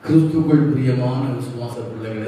கிறிஸ்துக்குள் பிரியமான விசுவாச பிள்ளைகளே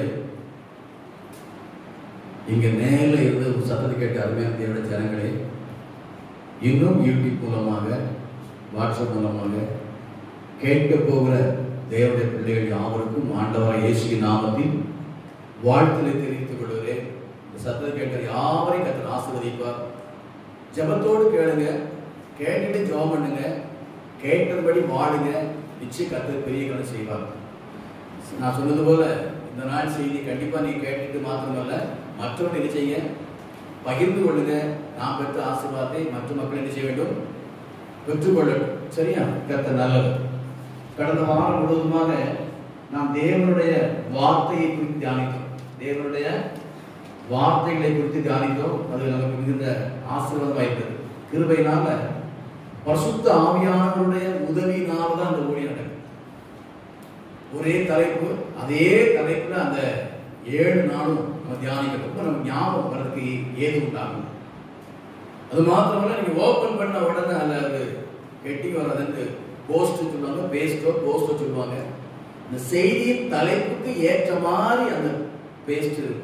இங்க நேரில் இருந்து ஒரு சத்தத்தை கேட்ட அருமையான தேவட ஜனங்களே இன்னும் யூடியூப் மூலமாக வாட்ஸ்அப் மூலமாக கேட்க போகிற தேவனுடைய பிள்ளைகள் யாவருக்கும் ஆண்டவராக இயேசுவின் நாமத்தில் வாழ்த்தினை தெரிவித்துக் கொள்கிறேன் இந்த சத்தத்தை கேட்ட யாவரையும் கத்தர் ஆசீர்வதிப்பார் ஜெபத்தோடு கேளுங்க கேட்டுட்டு ஜெபம் பண்ணுங்க கேட்டபடி வாழுங்க நிச்சயம் கத்தர் பெரிய கணக்கு செய்வார் நான் சொன்னது போல இந்த நாள் செய்தி கண்டிப்பா நீங்க கேட்டுட்டு மாத்திரமல்ல மற்றவர்கள் என்ன செய்ய பகிர்ந்து கொள்ளுங்க நாம் பெற்ற ஆசீர்வாதத்தை மற்ற மக்கள் என்ன செய்ய வேண்டும் பெற்றுக்கொள்ளட்டும் சரியா கத்த நல்லது கடந்த வாரம் முழுவதுமாக நாம் தேவனுடைய வார்த்தையை குறித்து தியானித்தோம் தேவனுடைய வார்த்தைகளை குறித்து தியானித்தோம் அது நமக்கு மிகுந்த ஆசீர்வாதம் வாய்த்தது கிருபையினால பரிசுத்த ஆவியானவருடைய உதவியினால தான் அந்த ஊழியம் நடக்குது ஒரே தலைப்பு அதே தலைப்புல அந்த ஏழு நாளும் நம்ம தியானிக்கிறப்ப நமக்கு ஞாபகம் வர்றதுக்கு ஏது உண்டாகும் அது மாத்திரமல்ல நீங்க ஓபன் பண்ண உடனே அதுல அது கெட்டி வர்றதுன்னு போஸ்ட் சொல்லுவாங்க பேஸ்டோ போஸ்டோ சொல்லுவாங்க இந்த செய்தியின் தலைப்புக்கு ஏற்ற மாதிரி அந்த பேஸ்ட் இருக்கும்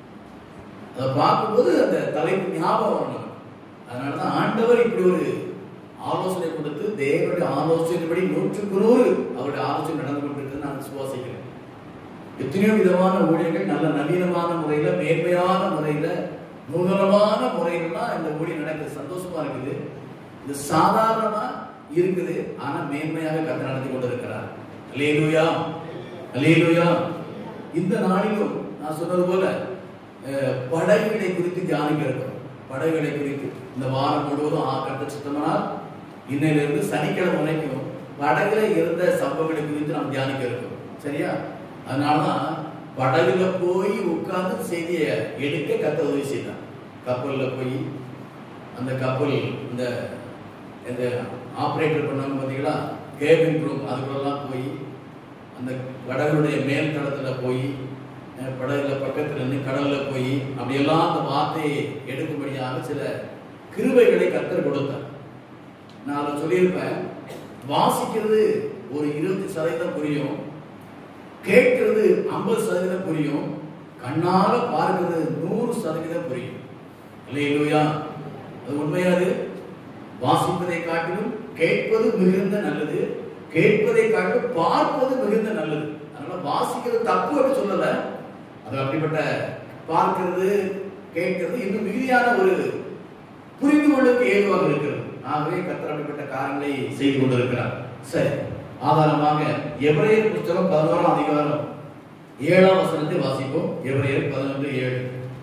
அதை பார்க்கும்போது அந்த தலைப்பு ஞாபகம் வரணும் அதனாலதான் ஆண்டவர் இப்படி ஒரு ஆலோசனை கொடுத்து தேவனுடைய ஆலோசனைப்படி நூற்றுக்கு நூறு அவருடைய ஆலோசனை நடந்து கொண்டிருக்கிறது நான் விசுவாசிக்கிறேன் எத்தனையோ விதமான ஊழியர்கள் நல்ல நவீனமான முறையில மேன்மையான முறையில நூதனமான முறையிலாம் இந்த ஊழியம் நடக்குது சந்தோஷமா இருக்குது இது சாதாரணமா இருக்குது ஆனா மேன்மையாக கத்த நடத்தி கொண்டிருக்கிறார் அலேலுயா அலேலுயா இந்த நாளிலும் நான் சொன்னது போல அஹ், படகுகளை குறித்து தியானிக்க இருக்கிறோம் படகுகளை குறித்து இந்த வாரம் முழுவதும் ஆ கட்ட சுத்தமானால் இன்னையிலிருந்து சனிக்கிழமை வரைக்கும் படகுல இருந்த சம்பவங்களை குறித்து நாம் தியானிக்க இருக்கோம் சரியா அதனாலதான் படகுல போய் உட்கார்ந்து செய்தியை எடுக்க கத்த உதவி செய்தான் கப்பல்ல போய் அந்த கப்பல் இந்த இந்த ஆப்ரேட்டர் பண்ணாங்க பார்த்தீங்களா கேபின் ரூம் அதுக்குள்ளெல்லாம் போய் அந்த படகுடைய மேல் தளத்துல போய் அஹ், படகுல பக்கத்துல நின்று கடல்ல போய் அப்படியெல்லாம் அந்த வார்த்தையை எடுக்கும்படியாக சில கிருபைகளை கத்தர் கொடுத்தார் நான் அதை சொல்லியிருப்பேன் வாசிக்கிறது ஒரு இருபத்தி சதவீதம் புரியும் கேட்கிறது ஐம்பது சதவீதம் புரியும் கண்ணால பார்க்கிறது நூறு சதவீதம் புரியும் இல்லையா அது உண்மையாது வாசிப்பதை காட்டிலும் கேட்பது மிகுந்த நல்லது கேட்பதை காட்டிலும் பார்ப்பது மிகுந்த நல்லது அதனால வாசிக்கிறது தப்பு அப்படின்னு சொல்லல அது அப்படிப்பட்ட பார்க்கிறது கேட்கிறது இன்னும் மிகுதியான ஒரு புரிந்து கொள்ளுக்கு ஏதுவாக இருக்கிறது ஆகவே கத்தர் அப்படிப்பட்ட காரியங்களை செய்து கொண்டிருக்கிறார் சரி ஆதாரமாக எபிரேயர் புஸ்தகம் பதினோராம் அதிகாரம் ஏழாம் வசனத்தை வாசிப்போம் எபிரேயர் பதினொன்று ஏழு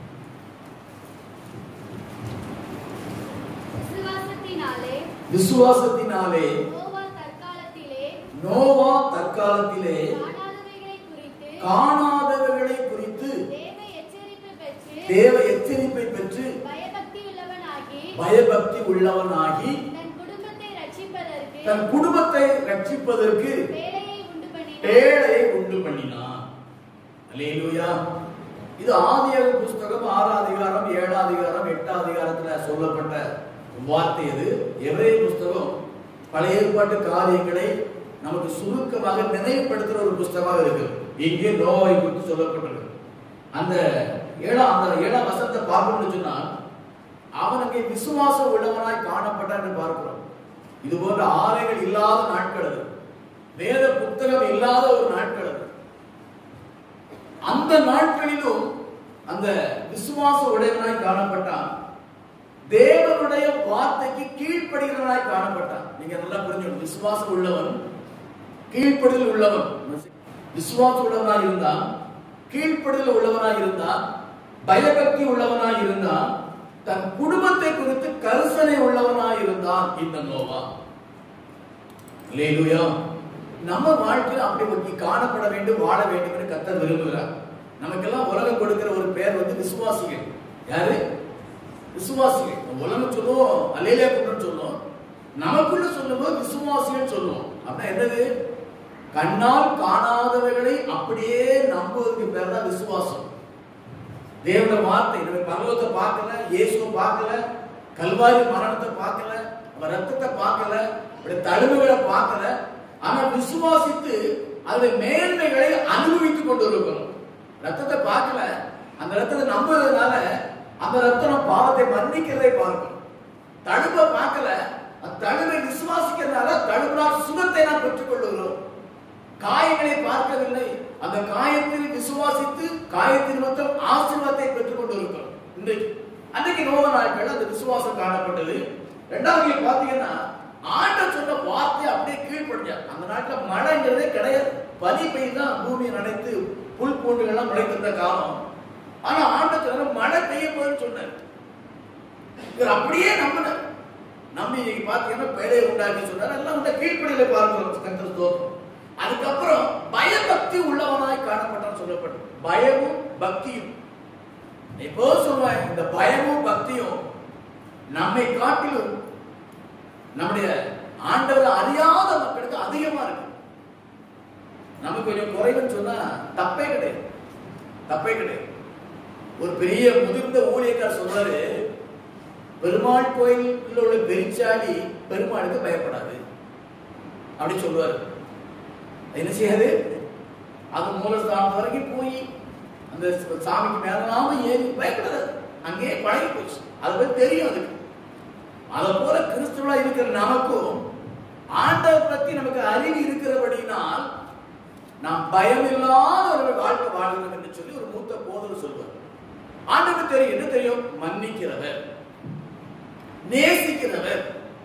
விசுவாசத்தினாலே விசுவாசத்தினாலே நோவா தற்காலத்திலே நோவா தற்காலத்திலே காணாதவைகளை குறித்து காணாதவர்களை குறித்து தேவ எச்சரிப்பு பெற்று தேவ எச்சரிப்பை பெற்று பயபக்தி உள்ளவனாகி பயபக்தி உள்ளவனாகி தன் குடும்பத்தை ரட்சிப்பதற்கு தன் குடும்பத்தை ரட்சிப்பதற்கு வேலையை உண்டு பண்ணினான் பேழையை உண்டு பண்ணினான் அல்லேலூயா இது ஆதியாகம புஸ்தகம் ஆறாம் அதிகாரம் ஏழாம் அதிகாரம் எட்டாம் அதிகாரத்துல சொல்லப்பட்ட வார்த்தை இது எவரே புஸ்தகம் பழைய ஏற்பாட்டு காரியங்களை நமக்கு சுருக்கமாக நினைவுபடுத்துற ஒரு புஸ்தகமாக இருக்கு இங்கே நோவை குறித்து சொல்லப்பட்டிருக்கு அந்த ஏழாம் அந்த ஏழாம் வசனத்தை பார்க்கணும்னு சொன்னால் அவனுக்கு விசுவாசம் உள்ளவனாய் காணப்பட்டான் என்று பார்க்கிறோம் இது போன்ற ஆலைகள் இல்லாத நாட்கள் அது வேத புத்தகம் இல்லாத ஒரு நாட்கள் அது அந்த நாட்களிலும் அந்த விசுவாச உடையவனாய் காணப்பட்டான் தேவனுடைய வார்த்தைக்கு கீழ்ப்படுகிறவனாய் காணப்பட்டான் நீங்க நல்லா புரிஞ்சுக்கணும் விசுவாசம் உள்ளவன் கீழ்ப்படுதல் உள்ளவன் விசுவாசம் உள்ளவனாய் இருந்தான் கீழ்ப்படுதல் உள்ளவனாய் இருந்தான் பயபக்தி உள்ளவனாய் இருந்தான் தன் குடும்பத்தை குறித்து கரிசனை உள்ளவனாய் இருந்தான் இந்த நோவா அல்லேலூயா நம்ம வாழ்க்கையில் அப்படி ஒரு காணப்பட வேண்டும் வாழ வேண்டும் என்று கத்தர் விரும்புகிறார் நமக்கெல்லாம் உலகம் கொடுக்கிற ஒரு பேர் வந்து விசுவாசிகள் யாரு விசுவாசிகள் நம்ம உலகம் சொல்லுவோம் அலேலியா குன்றம் சொல்லுவோம் நமக்குள்ள சொல்லும்போது விசுவாசிகள் சொல்லுவோம் அப்படின்னா என்னது கண்ணால் காணாதவைகளை அப்படியே நம்புவதற்கு பேர் தான் விசுவாசம் தேவன வார்த்தை நம்ம பரலோகத்தை பார்க்கல இயேசுவை பார்க்கல கல்வாரி மரணத்தை பார்க்கல அவர் ரத்தத்தை பார்க்கல அவருடைய தழுவுகளை பார்க்கல ஆனா விசுவாசித்து அதனுடைய மேன்மைகளை அனுபவித்துக் கொண்டு இருக்கிறோம் ரத்தத்தை பார்க்கல அந்த ரத்தத்தை நம்புறதுனால அந்த ரத்தம் பாவத்தை மன்னிக்கிறதை பார்க்கணும் தழும்ப பார்க்கல அந்த தழுவை விசுவாசிக்கிறதுனால தழுவினால் சுகத்தை நாம் பெற்றுக் கொள்ளுகிறோம் காயங்களை பார்க்கவில்லை அந்த காயத்தில் விசுவாசித்து காயத்தின் மொத்தம் ஆசீர்வாதத்தை பெற்றுக் கொண்டு இருக்கிறோம் இன்றைக்கு அன்றைக்கு நோவ நாட்கள் அந்த விசுவாசம் காணப்பட்டது ரெண்டாவது நீங்க பாத்தீங்கன்னா ஆண்டவர் சொன்ன வார்த்தை அப்படியே கீழ்ப்படிஞ்சார் அந்த நாட்டுல மழைங்கிறதே கிடையாது பனி பெய்து தான் பூமியை நனைத்து புல் பூண்டுகள் எல்லாம் முளைத்திருந்த காலம் ஆனா ஆண்டவர் சொன்ன மழை பெய்ய போகுதுன்னு சொன்னார் இவர் அப்படியே நம்பினார் நம்பி இன்னைக்கு பாத்தீங்கன்னா பேழையை உண்டாக்கி சொன்னார் எல்லாம் உண்ட கீழ்ப்படியில பார்க்கிறோம் கத்தர் தோற்றம் அதுக்கப்புறம் பயபக்தி உள்ளவனாய் காணப்பட்டான் சொல்லப்படும் பயமும் பக்தியும் இப்போ சொல்லுவேன் இந்த பயமும் பக்தியும் நம்மை காட்டிலும் நம்முடைய ஆண்டவரை அறியாத மக்களுக்கு அதிகமா இருக்கு நமக்கு கொஞ்சம் குறைவுன்னு சொன்னா தப்பே கிடையாது தப்பே கிடையாது ஒரு பெரிய முதிர்ந்த ஊழியக்கார் சொல்றாரு பெருமாள் கோயிலில் உள்ள பெருச்சாளி பெருமாளுக்கு பயப்படாது அப்படி சொல்லுவாரு என்ன செய்யாது அது மூலஸ்தானம் வரைக்கும் போய் அந்த சாமிக்கு மேலாம ஏறி பயப்படாது அங்கேயே பழகி போச்சு அது பத்தி தெரியும் அதுக்கு அதை போல கிறிஸ்துவா இருக்கிற நமக்கும் ஆண்டவர் பத்தி நமக்கு அறிவு இருக்கிறபடினால் நாம் பயம் இல்லாத ஒரு வாழ்க்கை வாழ்கிறோம் என்று சொல்லி ஒரு மூத்த போதர் சொல்வார் ஆண்டவர் தெரியும் என்ன தெரியும் மன்னிக்கிறவர் நேசிக்கிறவர்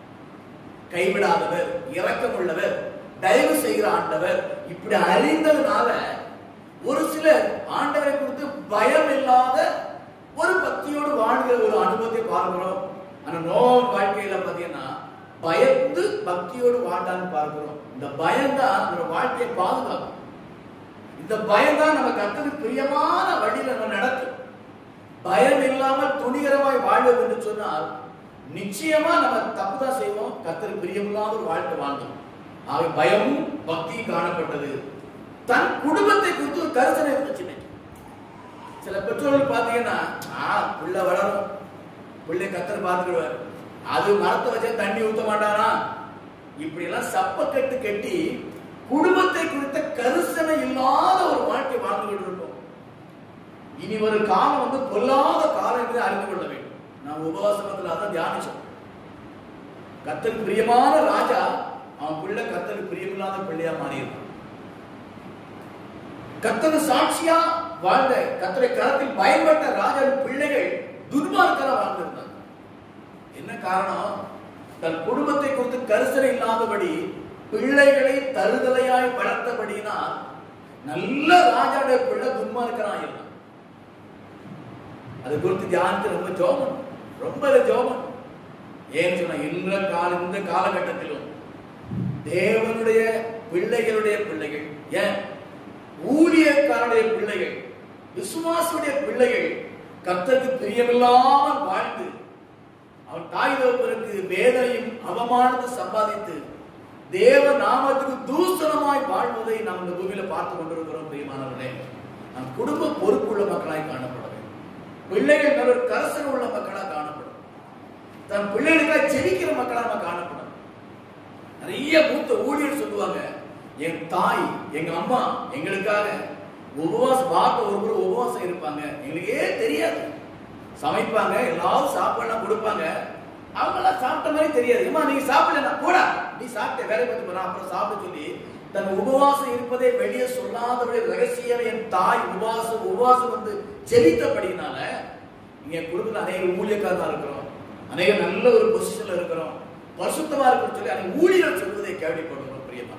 கைவிடாதவர் இரக்கமுள்ளவர் தயவு செய்கிற ஆண்டவர் இப்படி அறிந்ததுனால ஒரு சிலர் ஆண்டவரை குறித்து பயம் இல்லாத ஒரு பக்தியோடு வாழ்கிற ஒரு அனுபவத்தை பார்க்கிறோம் ஆனா நோவன் வாழ்க்கையில பாத்தீங்கன்னா பயந்து பக்தியோடு வாழ்ந்தான்னு பார்க்கிறோம் இந்த பயம் தான் நம்ம வாழ்க்கையை பாதுகாக்கும் இந்த பயம் தான் நம்ம கத்தருக்கு பிரியமான வழியில நம்ம நடக்கும் பயம் இல்லாமல் துணிகரமாய் வாழ்வது என்று சொன்னால் நிச்சயமா நம்ம தப்பு தான் செய்வோம் கத்தருக்கு பிரியமில்லாத ஒரு வாழ்க்கை வாழ்ந்தோம் ஆக பயமும் பக்தியும் காணப்பட்டது தன் குடும்பத்தை குறித்து ஒரு கருத்தனை இருந்துச்சு இன்னைக்கு. சில பெற்றோர்கள் பார்த்தீங்கன்னா ஆ பிள்ளை வளரும் பிள்ளை கத்தர் பார்த்துக்கிடுவார் அது மரத்தை வச்சா தண்ணி ஊத்த மாட்டானா இப்படி எல்லாம் சப்பக்கட்டு கட்டி குடும்பத்தை குறித்த கரிசனை இல்லாத ஒரு வாழ்க்கை வாழ்ந்துகிட்டு இருக்கோம் இனி ஒரு காலம் வந்து பொல்லாத காலம் என்று அறிந்து கொள்ள வேண்டும் நாம் உபவாசத்துல அதான் தியானிச்சோம் கத்தருக்கு பிரியமான ராஜா அவன் பிள்ளை கத்தருக்கு பிரியமில்லாத பிள்ளையா மாறியிருக்கான் கத்தரு சாட்சியா வாழ்ந்த கத்தரை கரத்தில் பயன்பட்ட ராஜாவின் பிள்ளைகள் துர்மார்க்கரா வாழ்ந்திருந்தாங்க என்ன காரணம் தன் குடும்பத்தை குறித்து கரிசனை இல்லாதபடி பிள்ளைகளை தருதலையாய் வளர்த்தபடினால் நல்ல ராஜாவுடைய பிள்ளை துன்மார்க்கராக இருந்தான் அது குறித்து தியானித்து ரொம்ப ஜோமன் ரொம்ப ஜோமன் ஏன்னு சொன்னா இந்த கால இந்த காலகட்டத்திலும் தேவனுடைய பிள்ளைகளுடைய பிள்ளைகள் ஏன் ஊழியக்காரனுடைய பிள்ளைகள் விசுவாசுடைய பிள்ளைகள் கர்த்தருக்கு பிரியமில்லாமல் வாழ்ந்து அவன் தாய் தகப்பனுக்கு வேதனையும் அவமானத்தை சம்பாதித்து தேவ நாமத்துக்கு தூசணமாய் வாழ்வதை நாம் இந்த பூமியில பார்த்து கொண்டிருக்கிறோம் பிரியமானவர்களே நம் குடும்ப பொறுப்புள்ள மக்களாய் காணப்பட வேண்டும் பிள்ளைகள் நல்ல ஒரு கரசன உள்ள மக்களாக காணப்படும் தன் பிள்ளைகளுக்காக செவிக்கிற மக்களாக நம்ம காணப்படும் நிறைய மூத்த ஊழியர் சொல்லுவாங்க என் தாய் எங்க அம்மா எங்களுக்காக உபவாசம் வாரத்தை ஒரு முறை உபவாசம் இருப்பாங்க எங்களுக்கே தெரியாது சமைப்பாங்க எல்லாரும் சாப்பாடுலாம் கொடுப்பாங்க அவங்க எல்லாம் சாப்பிட்ட மாதிரி தெரியாது ஏமா நீங்க சாப்பிடல கூட நீ சாப்பிட்ட வேலை பார்த்து போறா அப்புறம் சாப்பிட சொல்லி தன் உபவாசம் இருப்பதை வெளியே சொல்லாதபடி ரகசியம் என் தாய் உபவாசம் உபவாசம் வந்து ஜெபித்தபடினால இங்க குடும்பத்தில் அநேக ஊழியக்காரா இருக்கிறோம் அநேக நல்ல ஒரு பொசிஷன்ல இருக்கிறோம் பரிசுத்தமா இருக்குன்னு சொல்லி அந்த ஊழியர் சொல்வதை கேள்விப்படுகிறோம் பிரியமா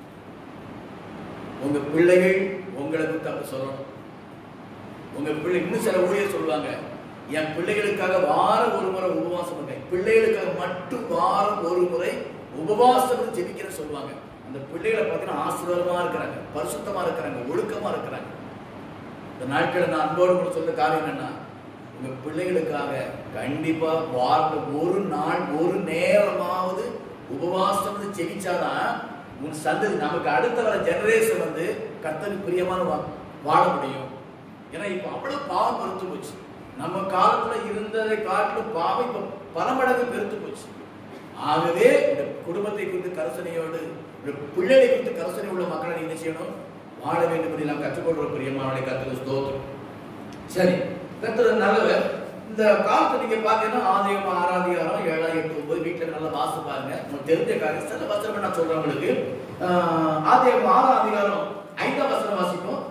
உங்க பிள்ளைகள் உங்களுக்கு தப்பு சொல்லணும் உங்க பிள்ளை இன்னும் சில ஊழியர் சொல்லுவாங்க என் பிள்ளைகளுக்காக வாரம் ஒரு முறை உபவாசம் பண்ணேன் பிள்ளைகளுக்காக மட்டும் வாரம் ஒரு முறை உபவாசம் ஜெபிக்கிற சொல்லுவாங்க அந்த பிள்ளைகளை பார்த்தீங்கன்னா ஆசீர்வாதமா இருக்கிறாங்க பரிசுத்தமா இருக்கிறாங்க ஒழுக்கமா இருக்கிறாங்க இந்த நாட்களில் நான் அன்போடு கூட சொல்ல காரணம் என்னன்னா உங்க பிள்ளைகளுக்காக கண்டிப்பா வாரத்தில் ஒரு நாள் ஒரு நேரமாவது உபவாசம் ஜெபிச்சாதான் உன் சந்ததி நமக்கு அடுத்த வர ஜெனரேஷன் வந்து கர்த்தருக்கு பிரியமான வா- வாழ முடியும் ஏன்னா இப்ப அவ்வளவு பாவம் பெருத்து போச்சு நம்ம காலத்துல இருந்ததை காட்டிலும் பாவம் இப்ப பல மடங்கு பெருத்து போச்சு ஆகவே இந்த குடும்பத்தை குறித்து கரிசனையோடு ஒரு பிள்ளைகளை குறித்து கரசனை உள்ள மக்களை நீங்க என்ன செய்யணும் வாழ வேண்டும் என்று நாம் கற்றுக்கொள்ற பிரியமானவரை கத்துக்க ஸ்தோத்திரம் சரி கத்துறது நல்லவர் இந்த காலத்தை நீங்க பாத்தீங்கன்னா ஆதியம் ஆறாதிகாரம் ஏழாம் எட்டு ஒன்பது வீட்டுல நல்லா வாசி பாருங்க உங்களுக்கு தெரிஞ்ச காரியம் சில வசனம் நான் சொல்றேன் உங்களுக்கு ஆஹ், ஆதியம் ஆறாம் அதிகாரம் ஐந்தாம் வசனம் வாசிப்போம்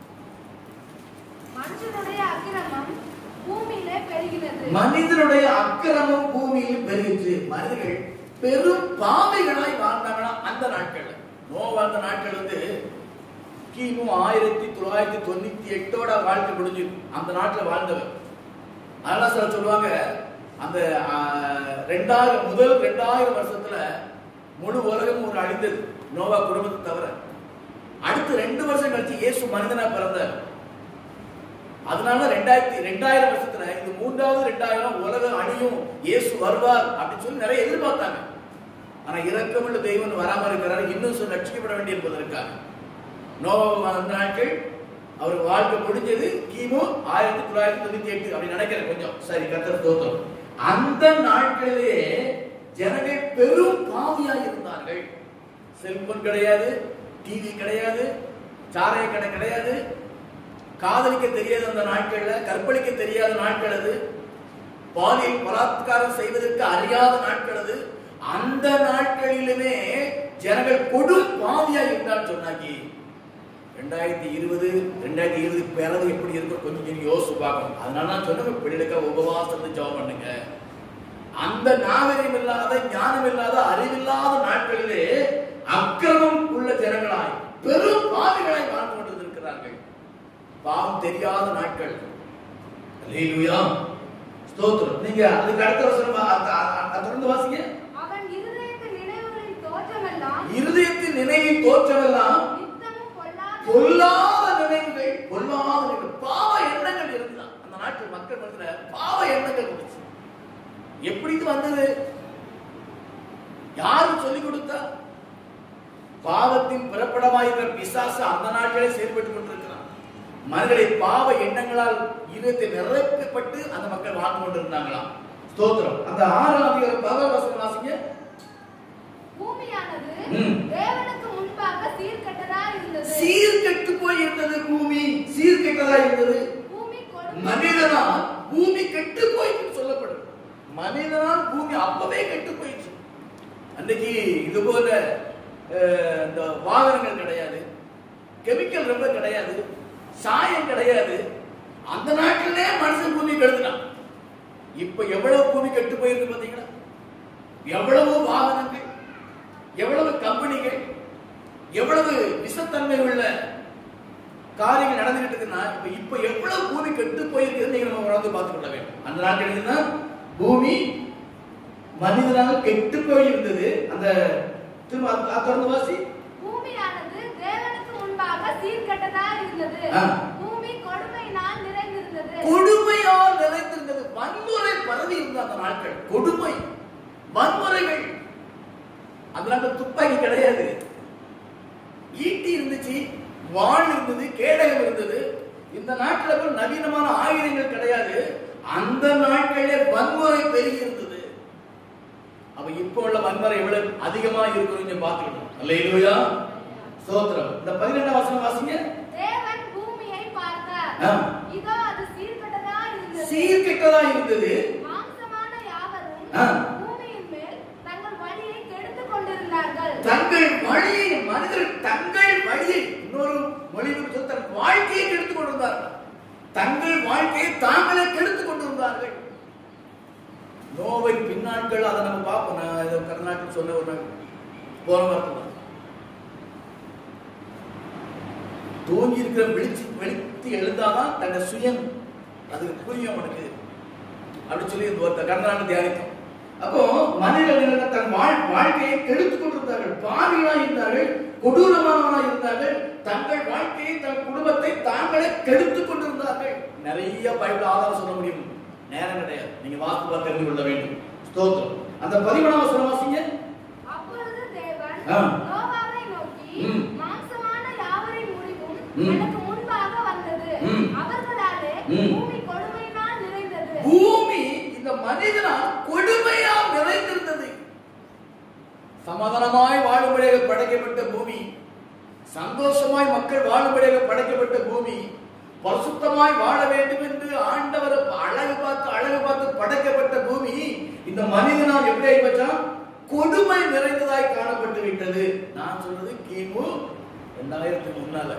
மனுஷனுடைய அக்கிரமம் பூமியிலே பெருகினது மனிதனுடைய அக்கிரமம் பூமியில் பெருகிற்று மனிதர்கள் பெரும் பாவைகளாய் வாழ்ந்தாங்களா அந்த நாட்கள்ல நோ வாழ்ந்த நாட்கள் வந்து கிமு ஆயிரத்தி தொள்ளாயிரத்தி தொண்ணூத்தி எட்டோட வாழ்க்கை முடிஞ்சு அந்த நாட்டுல வாழ்ந்தவர் அதெல்லாம் சில சொல்லுவாங்க அந்த ஆஹ், ரெண்டாயிரம் முதல் ரெண்டாயிரம் வருஷத்துல முழு உலகம் ஒரு அழிந்தது நோவா குடும்பத்தை தவிர அடுத்து ரெண்டு வருஷம் கழிச்சு இயேசு மனிதனா பிறந்தார் அதனால ரெண்டாயிரத்தி ரெண்டாயிரம் வருஷத்துல இந்த மூன்றாவது ரெண்டாயிரம் உலகம் அழியும் இயேசு வருவார் அப்படின்னு சொல்லி நிறைய எதிர்பார்த்தாங்க ஆனா இரக்கமுள்ள தெய்வம் வராம இருக்கிறார் இன்னும் சொல்லி ரட்சிக்கப்பட வேண்டி இருப்பதற்காக நோவா அந்த நாட்கள் அவர் வாழ்க்கை முடிஞ்சது கிமு ஆயிரத்தி தொள்ளாயிரத்தி தொண்ணூத்தி எட்டு அப்படி நினைக்கிறேன் கொஞ்சம் சரி கத்தர் தோத்தம் அந்த நாட்களிலே ஜனங்கள் பெரும் பாவியாய் இருந்தார்கள் செல்போன் கிடையாது டிவி கிடையாது சாராய கடை கிடையாது காதலிக்க தெரியாத அந்த நாட்கள்ல கற்பழிக்க தெரியாத நாட்கள் அது பாலியல் பலாத்காரம் செய்வதற்கு அறியாத நாட்கள் அது அந்த நாட்களிலுமே ஜனங்கள் கொடும் பாவியா இருந்தான்னு சொன்னாக்கி ரெண்டாயிரத்தி இருபது ரெண்டாயிரத்தி இருபது பிறகு எப்படி இருக்கும் கொஞ்சம் கொஞ்சம் யோசிச்சு பார்க்கணும் அதனால நான் சொன்னேன் பிள்ளைகளுக்கு உபவாசத்தை ஜெபம் பண்ணுங்க அந்த நாகரிகம் இல்லாத ஞானம் இல்லாத அறிவில்லாத நாட்களிலே அக்கிரமம் உள்ள ஜனங்களாய் பெரும் பாவிகளாய் வாழ்ந்து கொண்டிருக்கிறார்கள் பாவம் தெரியாத நாட்கள் அல்லேலூயா ஸ்தோத்திரம் நீங்க அதுக்கு அடுத்த வசனம் வா- அ- அ- அ- தொடர்ந்து வாசிங்க அவன் இருதயத்தின் நினைவுகளின் தோற்றமெல்லாம் இருதயத்தின் நினைவின் தோற்றமெல்லாம் நித்தமும் பொல்லாத பொல்லாத நினைவுகள் பொல்லாத நினைவுகள் பாவ எண்ணங்கள் இருந்தான் அந்த நாட்டு மக்கள் மத்தியில பாவ எண்ணங்கள் வந்துச்சு எப்படி இது வந்தது யாரு சொல்லிக் கொடுத்தா பாவத்தின் பிறப்படமாயிருக்கிற பிசாசு அந்த நாட்களே செயல்பட்டுக் கொண்டிருக்கிறான் மனிதனை பாவ எண்ணங்களால் இதயத்தை நிரப்பப்பட்டு அந்த மக்கள் வாழ்ந்து கொண்டிருந்தாங்களாம் ஸ்தோத்திரம் அந்த ஆறாம் அதிகாரம் பகவத் வசனம் வாசிங்க பூமியானது ம். தேவனுக்கு முன்பாக சீர்கெட்டதா இருந்தது சீர்கெட்டு போய் இருந்தது பூமி சீர்கெட்டதா இருந்தது பூமி கொடுமை மனிதனால் பூமி கெட்டு போயிட்டு சொல்லப்படுது மனிதனால் பூமி அப்பவே கெட்டு போயிடுச்சு அன்னைக்கு இது போல அஹ், இந்த வாகனங்கள் கிடையாது கெமிக்கல் ரொம்ப கிடையாது சாயம் கிடையாது அந்த நாட்டிலே மனுஷன் பூமி கெடுத்துட்டான் இப்ப எவ்வளவு பூமி கெட்டு போயிருக்கு பாத்தீங்களா எவ்வளவு வாகனங்கள் எவ்வளவு கம்பெனிகள் எவ்வளவு விஷத்தன்மை உள்ள காரியங்கள் நடந்துகிட்டு இருக்குன்னா இப்ப இப்ப எவ்வளவு பூமி கெட்டு போயிருக்குன்னு நீங்க நம்ம உணர்ந்து பார்த்து கொள்ள வேண்டும் அந்த நாட்களில் தான் பூமி மனிதனால் கெட்டு போயிருந்தது அந்த திரும்ப அது- அது தொடர்ந்து வாசி பூமியானது தேவனுக்கு முன்பாக சீர்கெட்டதா இருந்தது ஆ. பூமி கொடுமையினால் நிறைந்திருந்தது கொடுமையால் நிறைந்திருந்தது வன்முறை பரவி இருந்த அந்த நாட்கள் கொடுமை வன்முறைகள் அந்த நாட்டில் துப்பாக்கி கிடையாது ஈட்டி இருந்துச்சு வாள் இருந்தது கேடகம் இருந்தது இந்த நாட்டில் போய் நவீனமான ஆயுதங்கள் கிடையாது அந்த நாட்களிலே வன்முறை பெருகி இருந்தது அப்ப இப்போ உள்ள வன்முறை எவ்வளவு அதிகமா இருக்குன்னு கொஞ்சம் பார்த்துக்கணும் அல்லையா சோத்திரம் இந்த பதினெண்டாம் வசனம் வாசிங்க தேவன் பூமியை பார்த்தார் ஆ. இதோ அது சீர்கெட்டதா இருந்தது சீர்கெட்டதா இருந்தது மாம்சமான யாவரும் ஆ. பூமியின் மேல் தங்கள் வழியை கெடுத்துக் கொண்டிருந்தார்கள் தங்கள் வழியை மனிதர் தங்கள் வழியை இன்னொரு மொழியில் சொல்ல தன் வாழ்க்கையை கெடுத்துக் கொண்டிருந்தார்கள் தங்கள் வாழ்க்கையை தாங்களே கெடுத்துக் கொண்டிருந்தார்கள் நோவை பின்னாட்கள் அதை நம்ம பார்ப்போம் நான் இதை கர்நாடகம் சொன்ன ஒரு நாள் போன வாரத்தில் தூங்கி இருக்கிற விழிச்சு வெளித்து எழுந்தாதான் தன்னை சுயம் அதுக்கு புரியும் அவனுக்கு அப்படின்னு சொல்லி இந்த ஒருத்த கர்நாடகம் தியானித்தோம் அப்போ மனிதர்கள் தன் வாழ் வாழ்க்கையை கெடுத்துக் கொண்டிருந்தார்கள் பாவிகளாய் இருந்தார்கள் கொடூரமானவர்களாய் இருந்தார்கள் தங்கள் வாழ்க்கையை தன் குடும்பத்தை தாங்களே கெடுத்துக் கொண்டிருந்தார்கள் நிறைய பைபிள் ஆதாரம் சொல்ல முடியும் நேரம் கிடையாது நீங்க வாஸ்து பார்த்து தெரிந்து கொள்ள வேண்டும் ஸ்தோத்திரம் அந்த பதிமூணாம் சொல்ல வாசிங்க அப்பொழுது தேவன் ஆ. நோவாவை நோக்கி ம். மாம்சமான யாவரின் முடிவும் ம். எனக்கு முன்பாக வந்தது ம். அவர்களாலே ம். பூமி கொடுமையினால் நிறைந்தது பூமி இந்த மனிதனால் கொடுமையால் நிறைந்திருந்தது சமாதானமாய் வாழும்படியாக படைக்கப்பட்ட பூமி சந்தோஷமாய் மக்கள் வாழும்படியாக படைக்கப்பட்ட பூமி பரிசுத்தமாய் வாழ வேண்டும் என்று ஆண்டவர் அழகு பார்த்து அழகு பார்த்து படைக்கப்பட்ட பூமி இந்த மனிதனால் எப்படி ஆயிப்பச்சான் கொடுமை நிறைந்ததாய் காணப்பட்டு விட்டது நான் சொல்றது கிமு ரெண்டாயிரத்துக்கு முன்னால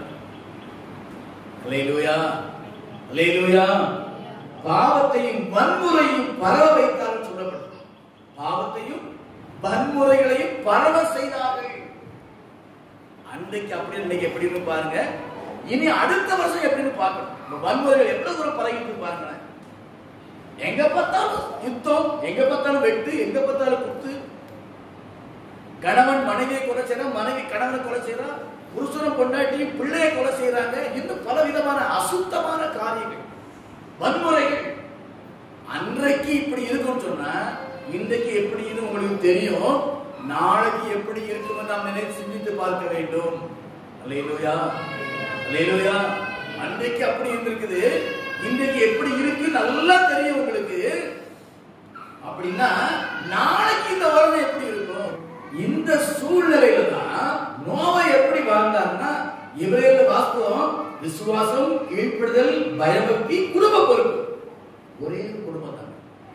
அல்லேலூயா அல்லேலூயா பாவத்தையும் வன்முறையும் பரவ வைத்தார் சொல்லப்பட்டது பாவத்தையும் வன்முறைகளையும் பரவ செய்தார்கள் அன்றைக்கு அப்படி இன்னைக்கு எப்படின்னு பாருங்க இனி அடுத்த வருஷம் எப்படின்னு பார்க்கணும் இந்த வன்முறைகள் எவ்வளவு தூரம் பரவிட்டு பாருங்க எங்க பார்த்தாலும் யுத்தம் எங்க பார்த்தாலும் வெட்டு எங்க பார்த்தாலும் குத்து கணவன் மனைவியை கொலை செய்யறான் மனைவி கணவனை கொலை செய்யறான் புருஷனும் பொண்டாட்டியும் பிள்ளையை கொலை செய்யறாங்க இன்னும் பல விதமான அசுத்தமான காரியங்கள் வன்முறைகள் அன்றைக்கு இப்படி இருக்கும்னு சொன்னா இன்றைக்கு எப்படின்னு உங்களுக்கு தெரியும் நாளைக்கு எப்படி இருக்கும் நாம் நினைத்து சிந்தித்து பார்க்க வேண்டும் அல்லேலூயா அல்லேலூயா அன்றைக்கு அப்படி இருந்திருக்குது இன்றைக்கு எப்படி இருக்கு நல்லா தெரியும் உங்களுக்கு அப்படின்னா நாளைக்கு இந்த வருடம் எப்படி இருக்கும் இந்த சூழ்நிலையில தான் நோவை எப்படி வாழ்ந்தாருன்னா இவரையில வாஸ்தவம் விசுவாசம் கீழ்ப்படுதல் பயபக்தி குடும்ப பொறுப்பு ஒரே குடும்பம் தான்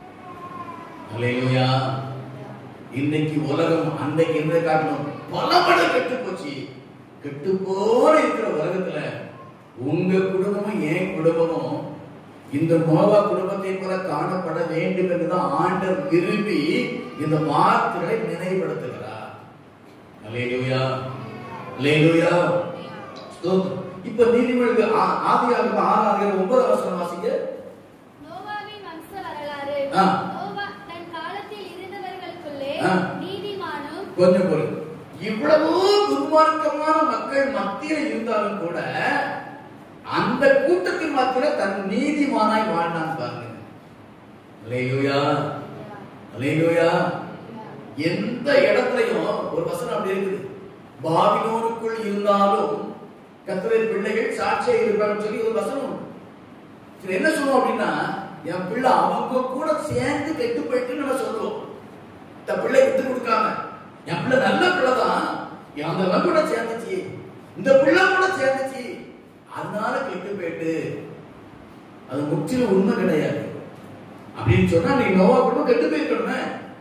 அல்லேலூயா இன்னைக்கு உலகம் அன்னைக்கு இருந்த காரணம் பல மடங்கு கெட்டு போச்சு கெட்டு போல இருக்கிற உலகத்துல உங்க குடும்பமும் என் குடும்பமும் இந்த நோவா குடும்பத்தை போல காணப்பட வேண்டும் என்றுதான் ஆண்டவர் விரும்பி இந்த வார்த்தைகளை நினைவுபடுத்துகிறார் அல்லேலூயா அல்லேலூயா ஸ்தோத்திரம். இப்ப நீதிமொழிகள் ஆ- ஆதியாகமம் ஆறாம் அதிகாரம் ஒன்பதாம் வசனம் வாசிங்க நோவாவின் வம்ச வரலாறு ஆ. நோவா தன் காலத்தில் இருந்தவர்களுக்குள்ளே ஆ. நீதிமானும் கொஞ்சம் பொறுங்க இவ்வளவு துர்மார்க்கமான மக்கள் மத்தியில் இருந்தாலும் கூட அந்த கூட்டத்தின் மத்தியில் தன் நீதிமானாய் வாழ்ந்தான் பாருங்க அல்லேலூயா அல்லேலூயா எந்த இடத்துலயும் ஒரு வசனம் அப்படி இருக்குது பாபிலோனுக்குள் இருந்தாலும் கர்த்தரின் பிள்ளைகள் சாட்சியா இருப்பாங்கன்னு சொல்லி ஒரு வசனம் உண்டு. சரி என்ன சொல்லுவோம் அப்படின்னா என் பிள்ளை அவங்க கூட சேர்ந்து கெட்டு போயிட்டு நம்ம சொல்லுவோம் இந்த பிள்ளை விட்டு கொடுக்காம என் பிள்ளை நல்ல பிள்ளை தான் அந்த கூட சேர்ந்துச்சு இந்த பிள்ளை கூட சேர்ந்துச்சு அதனால கெட்டு போயிட்டு அது முற்றிலும் உண்மை கிடையாது அப்படின்னு சொன்னா நீ நோவா குடும்பம் கெட்டு போயிருக்கணுமே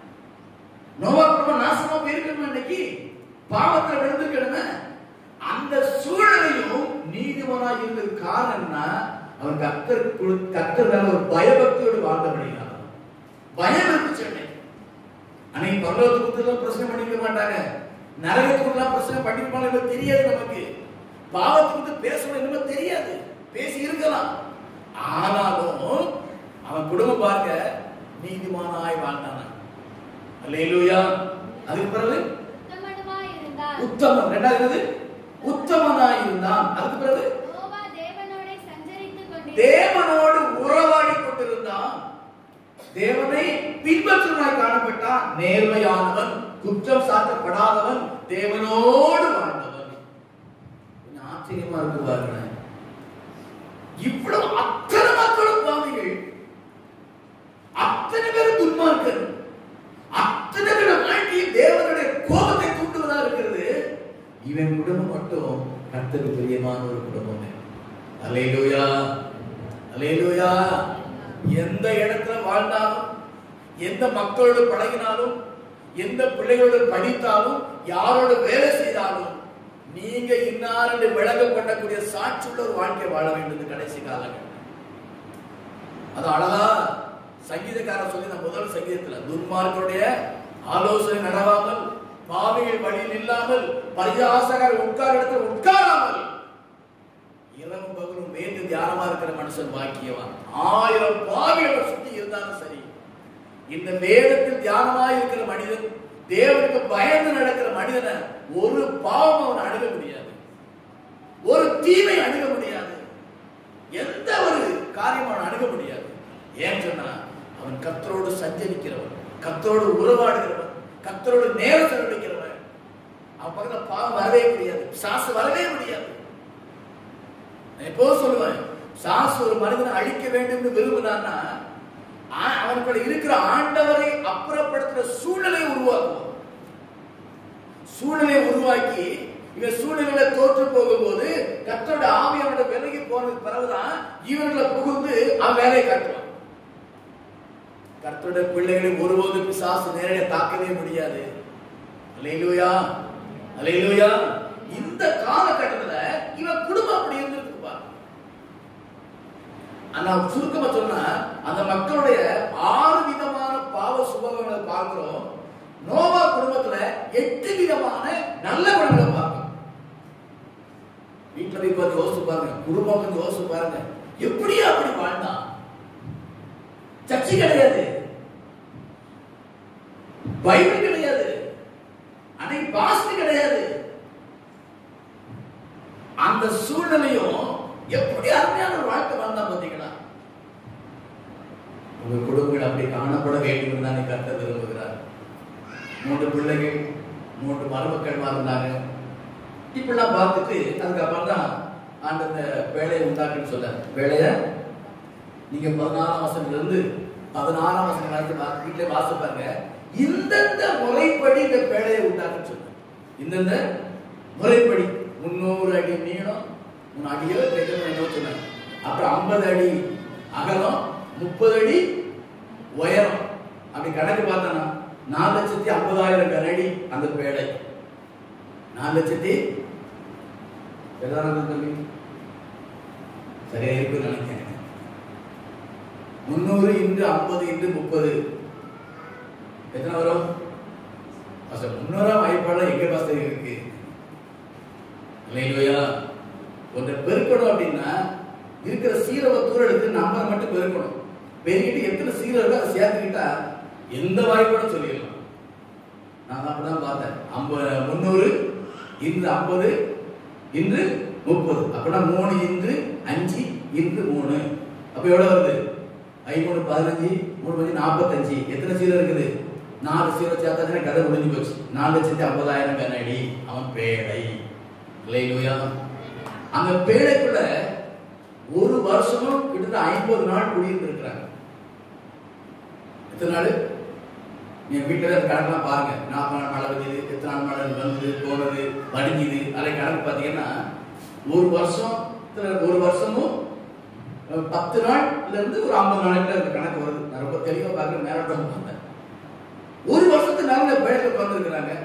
நோவா குடும்பம் நாசமா போயிருக்கணும் இன்னைக்கு பாவத்துல விழுந்துக்கணுமே அந்த சூழலையும் நீதிமனாய் இருந்தது காரணம் என்ன அவன் கத்தர் கொடு- கத்தர் மேல ஒரு பயபக்தியோடு வாழ்ந்தபடினால பயம் இருந்துச்சு அன்னைக்கு அன்னைக்கு பரலோகத்துக்குள்ள பிரச்சனை பண்ணிக்க மாட்டாங்க நரகத்துக்குள்ள பிரச்சனை பண்ணிருப்பாங்க இன்னும் தெரியாது நமக்கு பாவத்தை பத்தி பேசணும் இன்னும் தெரியாது பேசி இருக்கலாம் ஆனாலும் அவன் குடும்பம் பாருங்க நீதிமானாய் வாழ்ந்தான அல்லேலூயா அதுக்கு பிறகு உத்தமனுமாய் இருந்தார் உத்தமன் ரெண்டாவது உத்தமனாய் இருந்தான் அதுக்கு பிறகு நோவா தேவனோட சஞ்சரித்துக் கொண்டிருந்தார் தேவனோடு உறவாடி கொண்டிருந்தான் தேவனை பின்பற்றுவனாய் காணப்பட்டான் நேர்மையானவன் குற்றம் சாட்டப்படாதவன் தேவனோடு வாழ்ந்தவன் கொஞ்சம் ஆச்சரியமா இருக்கு பாருங்க இவ்வளவு அத்தனை மக்களும் பாவிகள் அத்தனை பேரும் துன்மார்க்கர் அத்தனை பேரும் வாழ்க்கையில் தேவனுடைய கோபத்தை தூண்டுவதா இருக்கிறது இவன் குடும்பம் மட்டும் கர்த்தருக்கு பிரியமான ஒரு குடும்பமே அலையிலூயா அலையிலூயா எந்த இடத்துல வாழ்ந்தாலும் எந்த மக்களோடு பழகினாலும் எந்த பிள்ளைகளோடு படித்தாலும் யாரோடு வேலை செய்தாலும் நீங்க இன்னார் என்று விளங்கப்படக்கூடிய சாட்சியுள்ள ஒரு வாழ்க்கை வாழ வேண்டும் கடைசி காலங்கள் அது அழகா சங்கீதக்காரர் சொல்லி நான் முதல் சங்கீதத்துல துன்மார்க்கருடைய ஆலோசனை நடவாமல் பாவிகள் வழியில் இல்லாமல் பரியாசகர் உட்கார் இடத்தில் உட்காராமல் இரவும் பகலும் வேண்டு தியானமா இருக்கிற மனுஷன் பாக்கியவான் ஆயிரம் பாவிகளை சுத்தி இருந்தாலும் சரி இந்த வேதத்தில் தியானமா இருக்கிற மனிதன் தேவனுக்கு பயந்து நடக்கிற மனிதனை ஒரு பாவம் அவன் அணுக முடியாது ஒரு தீமை அணுக முடியாது எந்த ஒரு காரியம் அவன் அணுக முடியாது ஏன் சொன்னா அவன் கத்தரோடு சஞ்சரிக்கிறவன் கத்தரோடு உறவாடுகிறவன் கத்தரோடு நேரம் செலவழிக்கிறவன் அவன் பக்கத்துல பாவம் வரவே முடியாது சாசு வரவே முடியாது நான் எப்போதும் சொல்லுவேன் சாசு ஒரு மனிதனை அழிக்க வேண்டும் விரும்பினான்னா ஆ- அவனுக்குள்ள இருக்கிற ஆண்டவரை அப்புறப்படுத்துற சூழ்நிலையை உருவாக்குவோம் சூழ்நிலையை உருவாக்கி இவன் சூழ்நிலையில தோற்று போகும்போது கத்தோட ஆவி அவனோட விலகி போனதுக்கு பிறகுதான் இவன்களை புகுந்து அவன் வேலையை காட்டுவான் கர்த்தரோட பிள்ளைகளை ஒருபோது பிசாசு நேரடியாக தாக்கவே முடியாது அலையிலுயா அலையிலுயா இந்த காலகட்டத்துல இவன் குடும்பம் அப்படி இருந்திருக்குப்பா ஆனா சுருக்கமா சொன்னா அந்த மக்களுடைய ஆறு விதமான பாவ சுபங்களை பார்க்கிறோம் நோவா குடும்பத்துல எட்டு விதமான நல்ல குணங்களை பார்க்கிறோம் வீட்டுல போய் பார்த்து யோசிச்சு பாருங்க குடும்பம் வந்து யோசிச்சு பாருங்க எப்படியா அப்படி வாழ்ந்தான் சர்ச்சை கிடையாது பைபிள் கிடையாது அன்னைக்கு பாஸ்ட் கிடையாது அந்த சூழ்நிலையும் எப்படி அருமையான ஒரு வாழ்க்கை வாழ்ந்தா பாத்தீங்களா உங்க குடும்பங்கள் அப்படி காணப்பட வேண்டும் என்று தானே கர்த்தர் விரும்புகிறார் மூன்று பிள்ளைகள் மூன்று மருமக்கள் வாழ்ந்தாங்க இப்படிலாம் பார்த்துட்டு அதுக்கப்புறம் தான் ஆண்டு அந்த வேலையை உண்டாக்குன்னு சொல்ல வேலையை நீங்க பதினாறாம் வசனத்துல இருந்து பதினாறாம் வசனம் வரைக்கும் வா- வீட்டுல வாசிப்பாங்க இந்தந்த முறைப்படி இந்த பேழையை உண்டாக்குன்னு சொல்ல இந்தந்த முறைப்படி முன்னூறு அடி நீளம் மூணு அடியோ ரெண்டு என்னவோ சொன்னாங்க அப்புறம் ஐம்பது அடி அகலம் முப்பது அடி உயரம் அப்படி கணக்கு பார்த்தோன்னா நாலு லட்சத்தி ஐம்பதாயிரம் கனடி அந்த பேழை நாலு லட்சத்தி எதானது தம்பி சரியா இருக்குன்னு நினைக்கிறேன் முந்நூறு இன்று ஐம்பது இன்று முப்பது எத்தனை வரும் பாஸ்டர் முன்னூறாம் வாய்ப்பாடு எங்க பாஸ்டர் இருக்கு இல்லையா ஒன்றை பெருக்கணும் அப்படின்னா இருக்கிற சீரவை தூரம் எடுத்து நம்பரை மட்டும் பெருக்கணும் பெருக்கிட்டு எத்தனை சீரம் இருக்கோ அதை சேர்த்துக்கிட்டா எந்த வாய்ப்பாடும் சொல்லிடலாம் நான் அப்படிதான் பார்த்தேன் ஐம்பது முந்நூறு இன்று ஐம்பது இன்று முப்பது அப்படின்னா மூணு இன்று அஞ்சு இன்று மூணு அப்ப எவ்வளவு வருது ஐமூணு பதினஞ்சு மூணு பஞ்சு நாற்பத்தஞ்சு எத்தனை சீரம் இருக்குது நாலு சீரம் சேர்த்தாச்சுன்னா கதை முடிஞ்சு போச்சு நாலு லட்சத்தி ஐம்பதாயிரம் கண்ணாடி அவன் பேழை இல்லையா அந்த பேழைக்குள்ள ஒரு வருஷமும் கிட்டத்தட்ட ஐம்பது நாள் குடியிருந்து இருக்கிறாங்க எத்தனை நாள் என் வீட்டில் கணக்கெல்லாம் பாருங்க நாற்பது நாள் மழை பெஞ்சது எத்தனை நாள் மழை வந்து போனது வடிஞ்சுது அதை கணக்கு பார்த்தீங்கன்னா ஒரு வருஷம் ஒரு வருஷமும் அஹ், பத்து நாள்ல இருந்து ஒரு ஐம்பது நாளைக்குள்ள இந்த கணக்கு வருது நான் ரொம்ப தெளிவாக பார்க்குறேன் மேலோட்டம் பார்த்தேன் ஒரு வருஷத்துக்கு நல்ல பேழை வந்திருக்கிறாங்க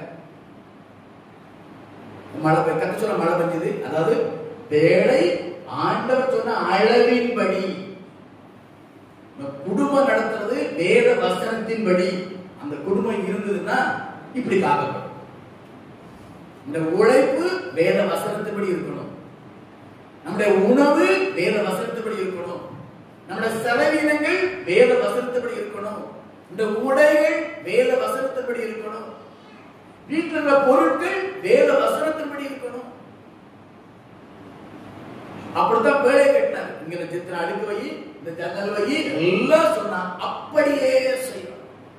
மழை பெய் கத்த சொன்ன மழை பெஞ்சது அதாவது வேலை ஆண்டவர் சொன்ன அளவின்படி நம்ம குடும்பம் நடத்துறது வேத வசனத்தின்படி அந்த குடும்பம் இருந்ததுன்னா இப்படி காக்கப்படும் இந்த உழைப்பு வேத வசனத்தின்படி இருக்கணும் நம்முடைய உணவு வேத வசனத்தின்படி இருக்கணும் நம்முடைய செலவினங்கள் வேத வசனத்தின்படி இருக்கணும் இந்த உடைகள் வேத வசனத்தின்படி இருக்கணும் வீட்டில் உள்ள பொருட்கள் வேத வசனத்தின்படி இருக்கணும் அப்படித்தான் பேழை கட்டினார் இங்க இந்த சித்திரம் அடுக்கு வை இந்த ஜன்னல் வை எல்லாம் சொன்னா அப்படியே செய்யணும்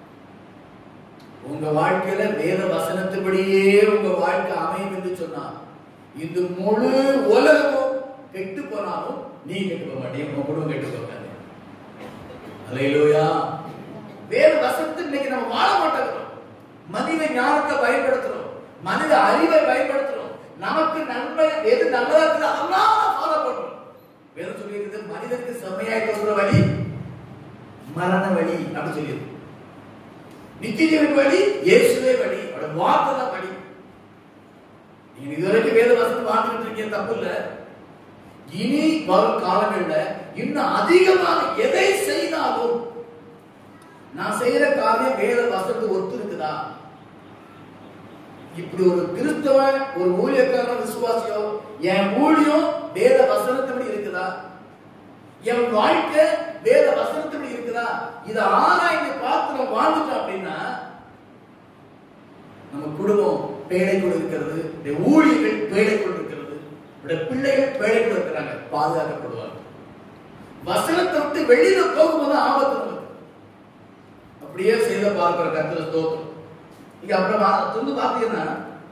உங்க வாழ்க்கையில வேத வசனத்தின்படியே உங்க வாழ்க்கை அமையும் என்று சொன்னா இந்த முழு உலகமும் கெட்டு போனாலும் நீ கெட்டு போக மாட்டீங்க உங்க குடும்பம் கெட்டு போகாது அலையிலோயா வேத வசனத்தை இன்னைக்கு நம்ம வாழ மாட்டேங்கிறோம் மனித ஞானத்தை பயன்படுத்துறோம் மனித அறிவை பயன்படுத்துறோம் நமக்கு நன்மை எது நல்லதா இருக்குது அதெல்லாம் ஃபாலோ பண்றோம் வேதம் சொல்லியிருக்குது மனிதனுக்கு செம்மையாய் தோன்ற வழி மரண வழி அப்படி சொல்லியிருக்கு நித்திய ஜீவன் வழி இயேசுவே வழி அவரோட வார்த்தை தான் வழி நீங்க இதுவரைக்கும் வேத வசனம் வாழ்ந்துட்டு இருக்கீங்க தப்பு இல்ல இனி வரும் காலங்கள்ல இன்னும் அதிகமாக எதை செய்தாலும் நான் செய்யற காரியம் வேத வசனத்துக்கு ஒத்து இருக்குதா இப்படி ஒரு கிறிஸ்தவன் ஒரு ஊழியக்காரன் விசுவாசியோ என் ஊழியம் வேத வசனத்தின்படி இருக்குதா என் வாழ்க்கை வேத வசனத்தின்படி இருக்குதா இதை ஆராய்ந்து பார்த்து நம்ம வாழ்ந்துட்டோம் அப்படின்னா நம்ம குடும்பம் பேழைக்குள் இருக்கிறது இந்த ஊழியர்கள் பேழைக்குள் இருக்கிறது இந்த பிள்ளைகள் பேழைக்குள் இருக்கிறாங்க பாதுகாக்கப்படுவாங்க வசனத்தை விட்டு வெளியில போகும்போது ஆபத்து நமக்கு அப்படியே செய்த பார்க்கிற கத்துல ஸ்தோத்திரம் இங்க அப்புறம் வா- தொடர்ந்து பார்த்தீங்கன்னா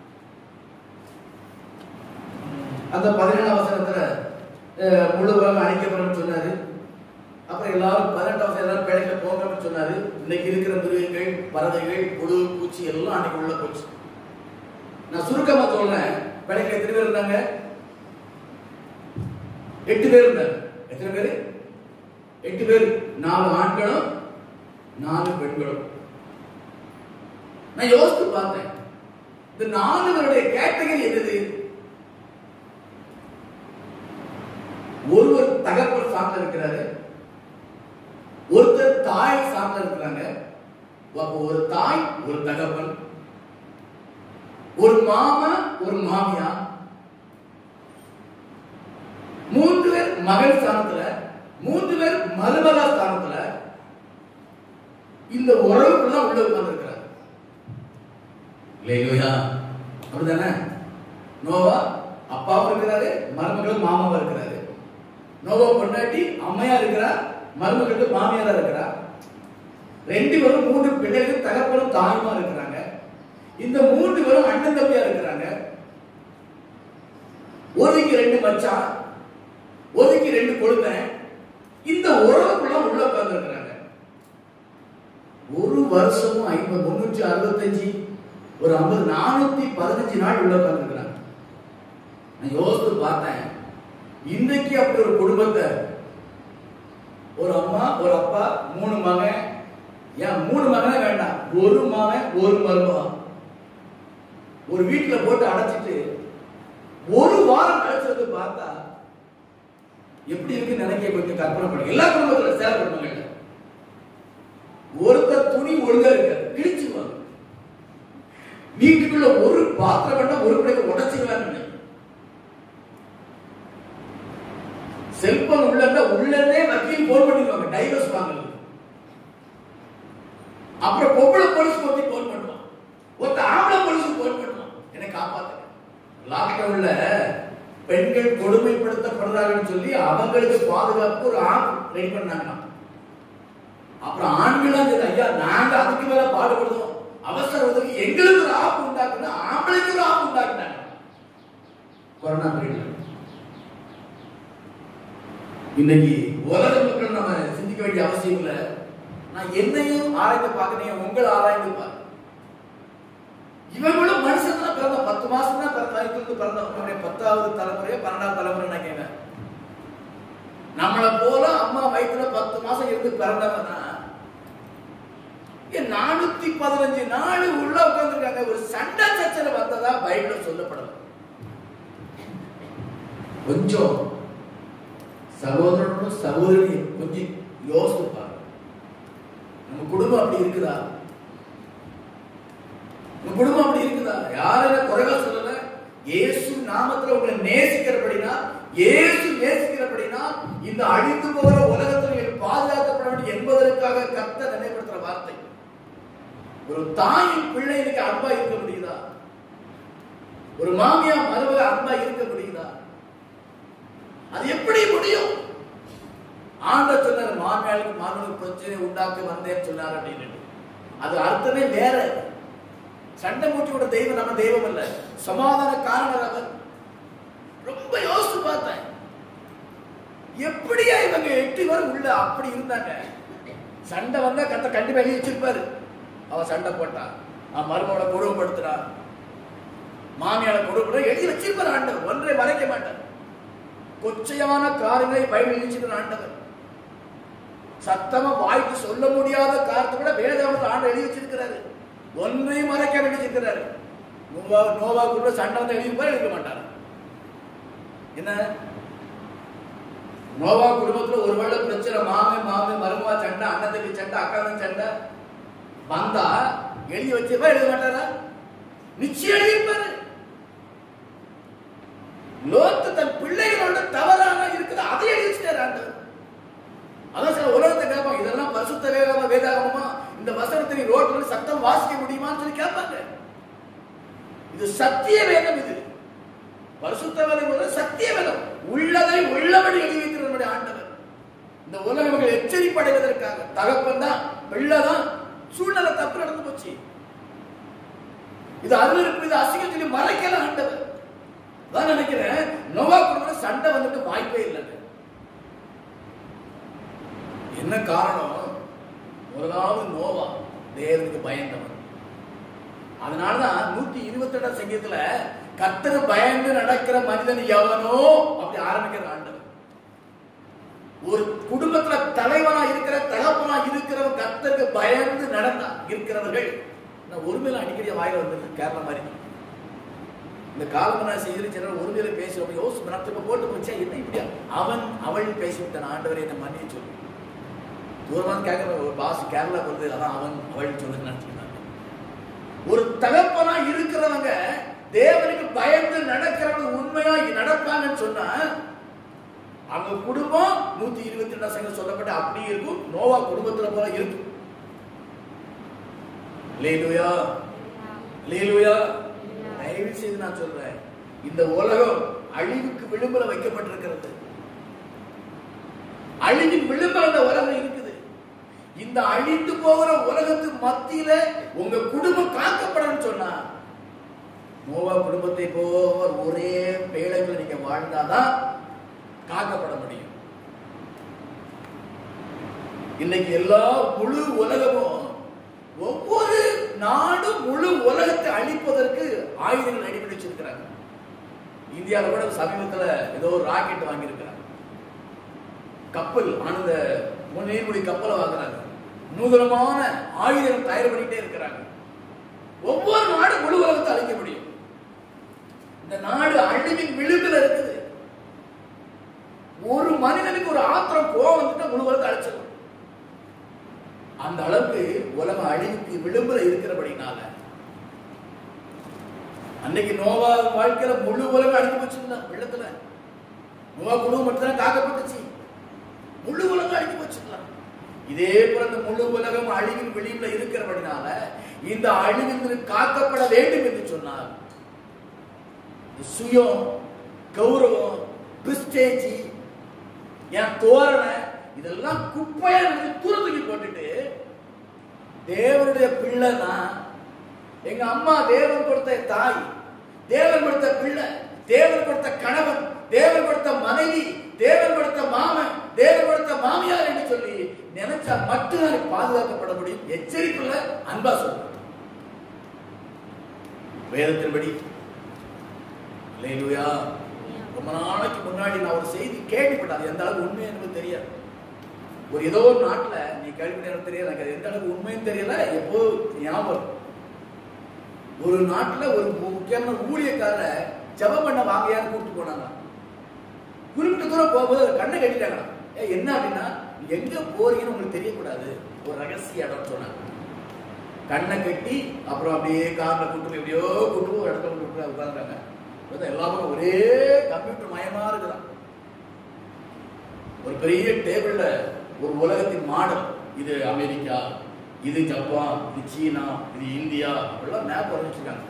அந்த பதினேழாம் வசனத்துல அஹ், முழு உலகம் அழிக்கப்படும் சொன்னாரு அப்புறம் எல்லாரும் பதினெட்டாம் வசனம் எல்லாரும் பிழைக்க போங்கன்னு சொன்னாரு இன்னைக்கு இருக்கிற மிருகங்கள் பறவைகள் புழு பூச்சி எல்லாம் அன்னைக்கு உள்ள போச்சு நான் சுருக்கமா சொல்றேன் பிள்ளைங்க எத்தனை பேர் இருந்தாங்க எட்டு பேர் இருந்தாங்க எத்தனை பேர் எட்டு பேர் நாலு ஆண்களும் நாலு பெண்களும் நான் யோசித்து பார்த்தேன் இந்த நாலு பேருடைய கேட்டகரி என்னது ஒருவர் தகப்பன் சார்ந்து இருக்கிறாரு ஒருத்தர் தாய் சார்ந்து இருக்கிறாங்க அப்போ ஒரு தாய் ஒரு தகப்பன் ஒரு மாமா ஒரு மாமியா மூன்று பேர் மகள் ஸ்தானத்துல மூன்று பேர் மருமகா ஸ்தானத்துல இந்த உறவுக்குள்ள உள்ள உட்கார்ந்து இருக்கிறார் இல்லையா அப்படிதானே நோவா அப்பாவும் இருக்கிறாரு மருமகளும் மாமாவும் இருக்கிறாரு நோவா பொண்டாட்டி அம்மையா இருக்கிறார் மருமகளுக்கு மாமியாரா இருக்கிறார் ரெண்டு பேரும் மூன்று பிள்ளைகள் தகப்பனும் தாயுமா இருக்கிறாங்க இந்த மூன்று பேரும் அண்ணன் தம்பியா இருக்கிறாங்க ஒதுக்கி ரெண்டு மச்சான் ஒதுக்கி ரெண்டு கொழுந்தன் இந்த உறவுக்குள்ள உள்ள உட்கார்ந்து இருக்கிறாங்க ஒரு வருஷமும் ஐம்பது முன்னூற்றி அறுபத்தஞ்சு ஒரு ஐம்பது நானூத்தி பதினஞ்சு நாள் உள்ள உட்கார்ந்து இருக்கிறாங்க நான் யோசித்து பார்த்தேன் இன்னைக்கு அப்படி ஒரு குடும்பத்தை ஒரு அம்மா ஒரு அப்பா மூணு மகன் ஏன் மூணு மகனே வேண்டாம் ஒரு மகன் ஒரு மருமகன் ஒரு வீட்டுல போட்டு அடைச்சிட்டு ஒரு வாரம் கழிச்சது பார்த்தா எப்படி இருக்கு நினைக்க கொஞ்சம் கற்பனை பண்ணுங்க எல்லா குடும்பத்துல சேர குடும்பங்கள்ல ஒருத்தர் துணி ஒழுங்கா இருக்காது கிழிச்சுவாங்க வீட்டுக்குள்ள ஒரு பாத்திரம் வேண்டாம் ஒரு பிள்ளைங்க உடச்சிக்கலாம்னு செல்போன் உள்ள உள்ளே வக்கீல் போன் பண்ணிடுவாங்க டைவர்ஸ் வாங்கல அப்புறம் பொம்பளை போலீஸ் பத்தி போன் பண்ணுவான் ஒருத்த ஆம்பளை போலீஸ் போன் பண்ணுவான் என்னை காப்பாத்து லாக்டவுன்ல பெண்கள் கொடுமைப்படுத்தப்படுறாங்கன்னு சொல்லி அவங்களுக்கு பாதுகாப்பு ஒரு ஆப் ரெடி பண்ணாங்க அப்புறம் ஆண்களும் சரி, ஐயா நாங்க அதுக்கு மேல பாடுபடுறோம் அவசர உதவி எங்களுக்கு ஒரு ஆப் உண்டாக்குனா ஆம்பளைக்கு ஒரு ஆப் உண்டாக்குனாங்க கொரோனா பீரியட்ல இன்னைக்கு உலக மக்கள் நம்ம சிந்திக்க வேண்டிய அவசியம் இல்ல நான் என்னையும் ஆராய்ந்து பார்க்கிறேன் உங்களை ஆராய்ந்து பாரு இவங்களும் மனுஷன் தான் பிறந்த பத்து மாசம் தான் பிறந்த வயிற்றுல பிறந்த உடனே பத்தாவது தலைமுறையோ பன்னெண்டாவது தலைமுறை நான் கேட்கிறேன் நம்மளை போல அம்மா வயிற்றுல பத்து மாசம் இருந்து பிறந்தவனா இங்க நானூத்தி பதினஞ்சு நாள் உள்ள உட்கார்ந்துருக்காங்க ஒரு சண்டை சச்சரவு வந்ததா பைபிள்ல சொல்லப்படல கொஞ்சம் சகோதரனும் சகோதரியும் கொஞ்சம் யோசித்து பாருங்க நம்ம குடும்பம் அப்படி இருக்குதா நம்ம குடும்பம் அப்படி இருக்குதா யாரும் குறைவா சொல்லல இயேசு நாமத்துல உங்களை நேசிக்கிறபடினா இயேசு நேசிக்கிறபடினா இந்த அழிந்து போகிற உலகத்தில் நீங்கள் பாதுகாக்கப்பட வேண்டும் என்பதற்காக கர்த்தர் நினைப்படுத்துற வார்த்தை ஒரு தாயின் பிள்ளைகளுக்கு அன்பா இருக்க முடியுதா ஒரு மாமியா மருமக அன்பா இருக்க முடியுதா அது எப்படி முடியும் ஆண்டவர் சொன்னார் மாமியாளுக்கு மாமனுக்கு பிரச்சனை உண்டாக்க வந்தேன்னு சொன்னார் அப்படின்னு அது அர்த்தமே வேற சண்டை மூட்டி விட தெய்வம் நம்ம தெய்வம் இல்ல சமாதான காரணர் அவர் ரொம்ப யோசிச்சு பார்த்தேன் எப்படியா இவங்க எட்டு பேர் உள்ள அப்படி இருந்தாங்க சண்டை வந்தா கத்த கண்டிப்பா எழுதி வச்சிருப்பாரு அவ சண்டை போட்டா அவன் மருமகளை கொடுமைப்படுத்துறா மாமியால கொடுமைப்படுற எழுதி வச்சிருப்பாரு ஆண்டவர் ஒன்றை மறைக்க மாட்டார் கொச்சையான காரியங்களை பயிர் எழுதிச்சிட்டு ஆண்டவர் சத்தமா வாய்க்கு சொல்ல முடியாத காரணத்தை கூட வேதாமத்தில் ஆண்டு எழுதி வச்சிருக்கிறாரு ஒன்றையும் மறைக்க வேண்டியிருக்கிறாரு நோவா நோவா கூட சண்டை வந்து எழுதி போய் எழுத மாட்டார் என்ன நோவா குடும்பத்துல ஒருவேளை பிரச்சனை மாமே மாமே மருமவா சண்டை அண்ணன் தம்பி சண்டை அக்கா தம்பி சண்டை வந்தா எழுதி வச்சிருப்பா எழுத மாட்டாரா நிச்சயம் எழுதியிருப்பாரு லோத்து தன் பிள்ளைகளோட தவறான இருக்குது அதை எழுதி வச்சுட்டாரு ஆண்டவர் அதான் சில உலகத்தை கேட்பாங்க இதெல்லாம் பரிசுத்த வேகமா வேதாகமா இந்த வசனத்தை நீ ரோட்ல சத்தம் வாசிக்க முடியுமான்னு சொல்லி கேட்பாங்க இது சத்திய வேதம் இது பரிசுத்த வேதம் முதல்ல சத்திய வேதம் உள்ளதை உள்ளபடி எழுதி வைக்கிற நம்முடைய ஆண்டவர் இந்த உலக மக்கள் எச்சரிப்படைவதற்காக தகப்பன் தான் பிள்ளைதான் சூழ்நிலை தப்பு நடந்து போச்சு இது அருவருப்பு இது அசிங்கம் சொல்லி மறைக்கல ஆண்டவர் தான் நினைக்கிறேன் நோவா குடும்பம் சண்டை வந்துட்டு வாய்ப்பே இல்லைங்க என்ன காரணம் முதலாவது நோவா தேவனுக்கு பயந்தவன் அதனாலதான் நூத்தி இருபத்தி எட்டாம் சங்கீதத்துல கர்த்தர் பயந்து நடக்கிற மனிதன் எவனோ அப்படி ஆரம்பிக்கிற ஆண்டவர் ஒரு குடும்பத்துல தலைவனா இருக்கிற தகப்பனா இருக்கிறவன் கர்த்தருக்கு பயந்து நடந்தா இருக்கிறவர்கள் நான் ஒருமையில அடிக்கடி வாயில வந்து கேரளா மாதிரி இந்த காலமனா செய்தி சிலர் ஒருமையில பேசுறப்ப யோசிச்சு நடத்துக்கு போட்டு போச்சா என்ன இப்படியா அவன் அவள் பேசிவிட்டான் ஆண்டவரை என்ன மன்னிச்சு சொல்லு தூரமான கேட்கிற ஒரு பாஸ் கேரளா வந்து அதான் அவன் அவள் சொல்லி நினைச்சுக்கிறாங்க ஒரு தகப்பனா இருக்கிறவங்க தேவனுக்கு பயந்து நடக்கிறவங்க உண்மையா நடப்பாங்கன்னு சொன்னா அவங்க குடும்பம் நூத்தி இருபத்தி ரெண்டாம் சங்கம் சொல்லப்பட்ட அப்படி இருக்கும் நோவா குடும்பத்துல போல இருக்கும் லேலுயா லேலுயா தயவு செய்து நான் சொல்றேன் இந்த உலகம் அழிவுக்கு விளிம்புல வைக்கப்பட்டிருக்கிறது அழிவின் விளிம்புல இந்த உலகம் இருக்குது இந்த அழிந்து போகிற உலகத்துக்கு மத்தியில உங்க குடும்பம் காக்கப்படணும்னு சொன்னா நோவா குடும்பத்தை போல ஒரே பேழைகள் நீங்க வாழ்ந்தாதான் காக்கப்பட முடியும் இன்னைக்கு எல்லா முழு உலகமும் ஒவ்வொரு நாடும் முழு உலகத்தை அழிப்பதற்கு ஆயுதங்கள் ரெடி பண்ணி வச்சிருக்கிறாங்க இந்தியாவில் கூட சமீபத்துல ஏதோ ஒரு ராக்கெட் வாங்கியிருக்கிறாங்க கப்பல் ஆனந்த நீர்மொழி கப்பலை வாங்குறாங்க நூதனமான ஆயுதங்கள் தயார் பண்ணிட்டே இருக்கிறாங்க ஒவ்வொரு நாடும் முழு உலகத்தை அழிக்க முடியும் இந்த நாடு அழிவின் விளிம்பில் இருக்குது ஒரு மனிதனுக்கு ஒரு ஆத்திரம் கோவம் வந்துட்டா முழு உலகத்தை அழிச்சிடும் அந்த அளவுக்கு உலகம் அழிவுக்கு விளிம்புல இருக்கிறபடினால அன்னைக்கு நோவா வாழ்க்கையில முழு உலகம் அழிஞ்சு போச்சுங்களா வெள்ளத்துல நோவா குடும்பம் மட்டும் தான் காக்கப்பட்டுச்சு முழு உலகம் அழிஞ்சு போச்சுங்களா இதே போல இந்த முழு உலகம் அழிவின் விளிம்புல இருக்கிறபடினால இந்த அழிவிலிருந்து காக்கப்பட வேண்டும் என்று சொன்னார் சுயம் கௌரவம் பிரிஸ்டேஜ் என் தோரணை இதெல்லாம் குப்பையா இருந்து தூர தூக்கி போட்டுட்டு தேவனுடைய பிள்ளை நான் எங்க அம்மா தேவன் கொடுத்த தாய் தேவன் கொடுத்த பிள்ளை தேவன் கொடுத்த கணவன் தேவன் கொடுத்த மனைவி தேவன் கொடுத்த மாமன் தேவன் கொடுத்த மாமியார் என்று சொல்லி நினைச்சா மட்டும்தான் பாதுகாக்கப்பட முடியும் எச்சரிப்புள்ள அன்பா சொல்றேன் வேதத்தின்படி லேலுயா ரொம்ப நாளைக்கு முன்னாடி நான் ஒரு செய்தி கேள்விப்பட்டேன் அது எந்த அளவுக்கு உண்மை எனக்கு தெரியாது ஒரு ஏதோ ஒரு நாட்டுல நீ கேள்விப்பட்ட தெரியல எனக்கு அது எந்த அளவுக்கு உண்மைன்னு தெரியல எப்போ ஞாபகம் ஒரு நாட்டுல ஒரு முக்கியமான ஊழியக்காரர ஜெபம் பண்ண வாங்கையான்னு கூப்பிட்டு போனாங்க குறிப்பிட்ட தூரம் போகும்போது அவர் கண்ணை கட்டிட்டாங்க ஏ என்ன அப்படின்னா எங்க போறீங்கன்னு உங்களுக்கு தெரியக்கூடாது ஒரு ரகசிய இடம் சொன்னாங்க கண்ணை கட்டி அப்புறம் அப்படியே கார்ல கூட்டு போய் எப்படியோ கூட்டு போய் ஒரு இடத்துல கூட்டு போய் உட்காந்துறாங்க எல்லாமே ஒரே கம்ப்யூட்டர் மயமா இருக்குதான் ஒரு பெரிய டேபிள்ல ஒரு உலகத்தின் மாடல் இது அமெரிக்கா இது ஜப்பான் இது சீனா இது இந்தியா அப்படிலாம் மேப் வரைஞ்சிருக்காங்க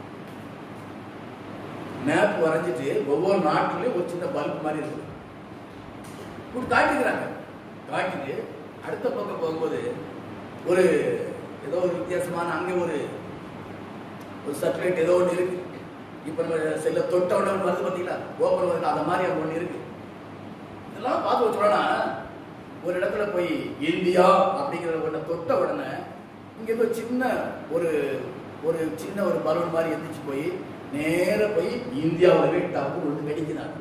மேப் வரைஞ்சிட்டு ஒவ்வொரு நாட்டிலையும் ஒரு சின்ன பல்ப் மாதிரி இருக்குது இப்படி காட்டிக்கிறாங்க காட்டிட்டு அடுத்த பக்கம் போகும்போது ஒரு ஏதோ ஒரு வித்தியாசமான அங்கே ஒரு ஒரு சர்டிஃபிகேட் ஏதோ ஒன்று இருக்கு இப்போ நம்ம செல்ல தொட்ட உடனே வருது பார்த்தீங்களா ஓப்பன் வருது அந்த மாதிரி அங்கே ஒன்று இருக்கு இதெல்லாம் பார்த்து வச்சோம்னா ஒரு இடத்துல போய் இந்தியா அப்படிங்கிற ஒன்றை தொட்ட உடனே இங்க ஏதோ சின்ன ஒரு ஒரு சின்ன ஒரு பலூன் மாதிரி எந்திரிச்சு போய் நேர போய் இந்தியாவில் போய் டப்பு விழுந்து வெடிக்கிறாங்க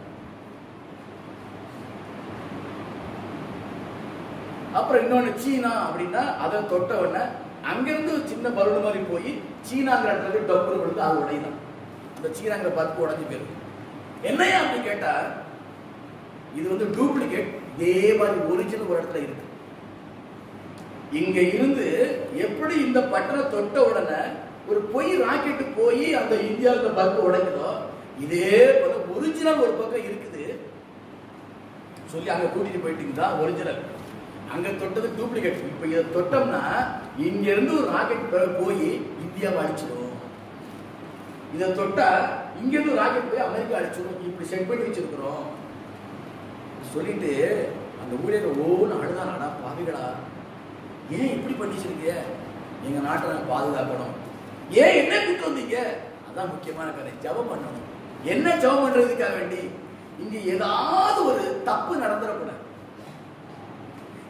அப்புறம் இன்னொன்னு சீனா அப்படின்னா அதை தொட்ட உடனே அங்கிருந்து ஒரு சின்ன பலூன் மாதிரி போய் சீனாங்கிற இடத்துல போய் டப்பு விழுந்து அது உடையுதான் அந்த சீனாங்கிற பருப்பு உடஞ்சி போயிருக்கு என்னையா அப்படி கேட்டா இது வந்து டூப்ளிகேட் இதே மாதிரி ஒரிஜினல் ஒரு இடத்துல இருக்கு இங்க இருந்து எப்படி இந்த பட்டணம் தொட்ட உடனே ஒரு பொய் ராக்கெட் போய் அந்த இந்தியாவுக்கு பல்பு உடைக்குதோ இதே போல ஒரிஜினல் ஒரு பக்கம் இருக்குது சொல்லி அங்க கூட்டிட்டு போயிட்டீங்க தான் ஒரிஜினல் அங்க தொட்டது டூப்ளிகேட் இப்ப இதை தொட்டோம்னா இங்க இருந்து ஒரு ராக்கெட் போய் இந்தியாவை அடிச்சிடும் இதை தொட்டா இங்க இருந்து ராக்கெட் போய் அமெரிக்கா அடிச்சிடும் இப்படி செட் பண்ணி வச்சிருக்கிறோம் சொல்லிட்டு அந்த ஊழியர் ஓன்னு அழுதான் அடா பாவிகளா ஏன் இப்படி பண்ணி வச்சிருக்கீங்க எங்க நாட்டை நாங்க பாதுகாக்கணும் ஏன் என்ன கூட்டு வந்தீங்க அதான் முக்கியமான கதை ஜெபம் பண்ணணும் என்ன ஜெபம் பண்றதுக்காக வேண்டி இங்க ஏதாவது ஒரு தப்பு நடந்துடக்கூடாது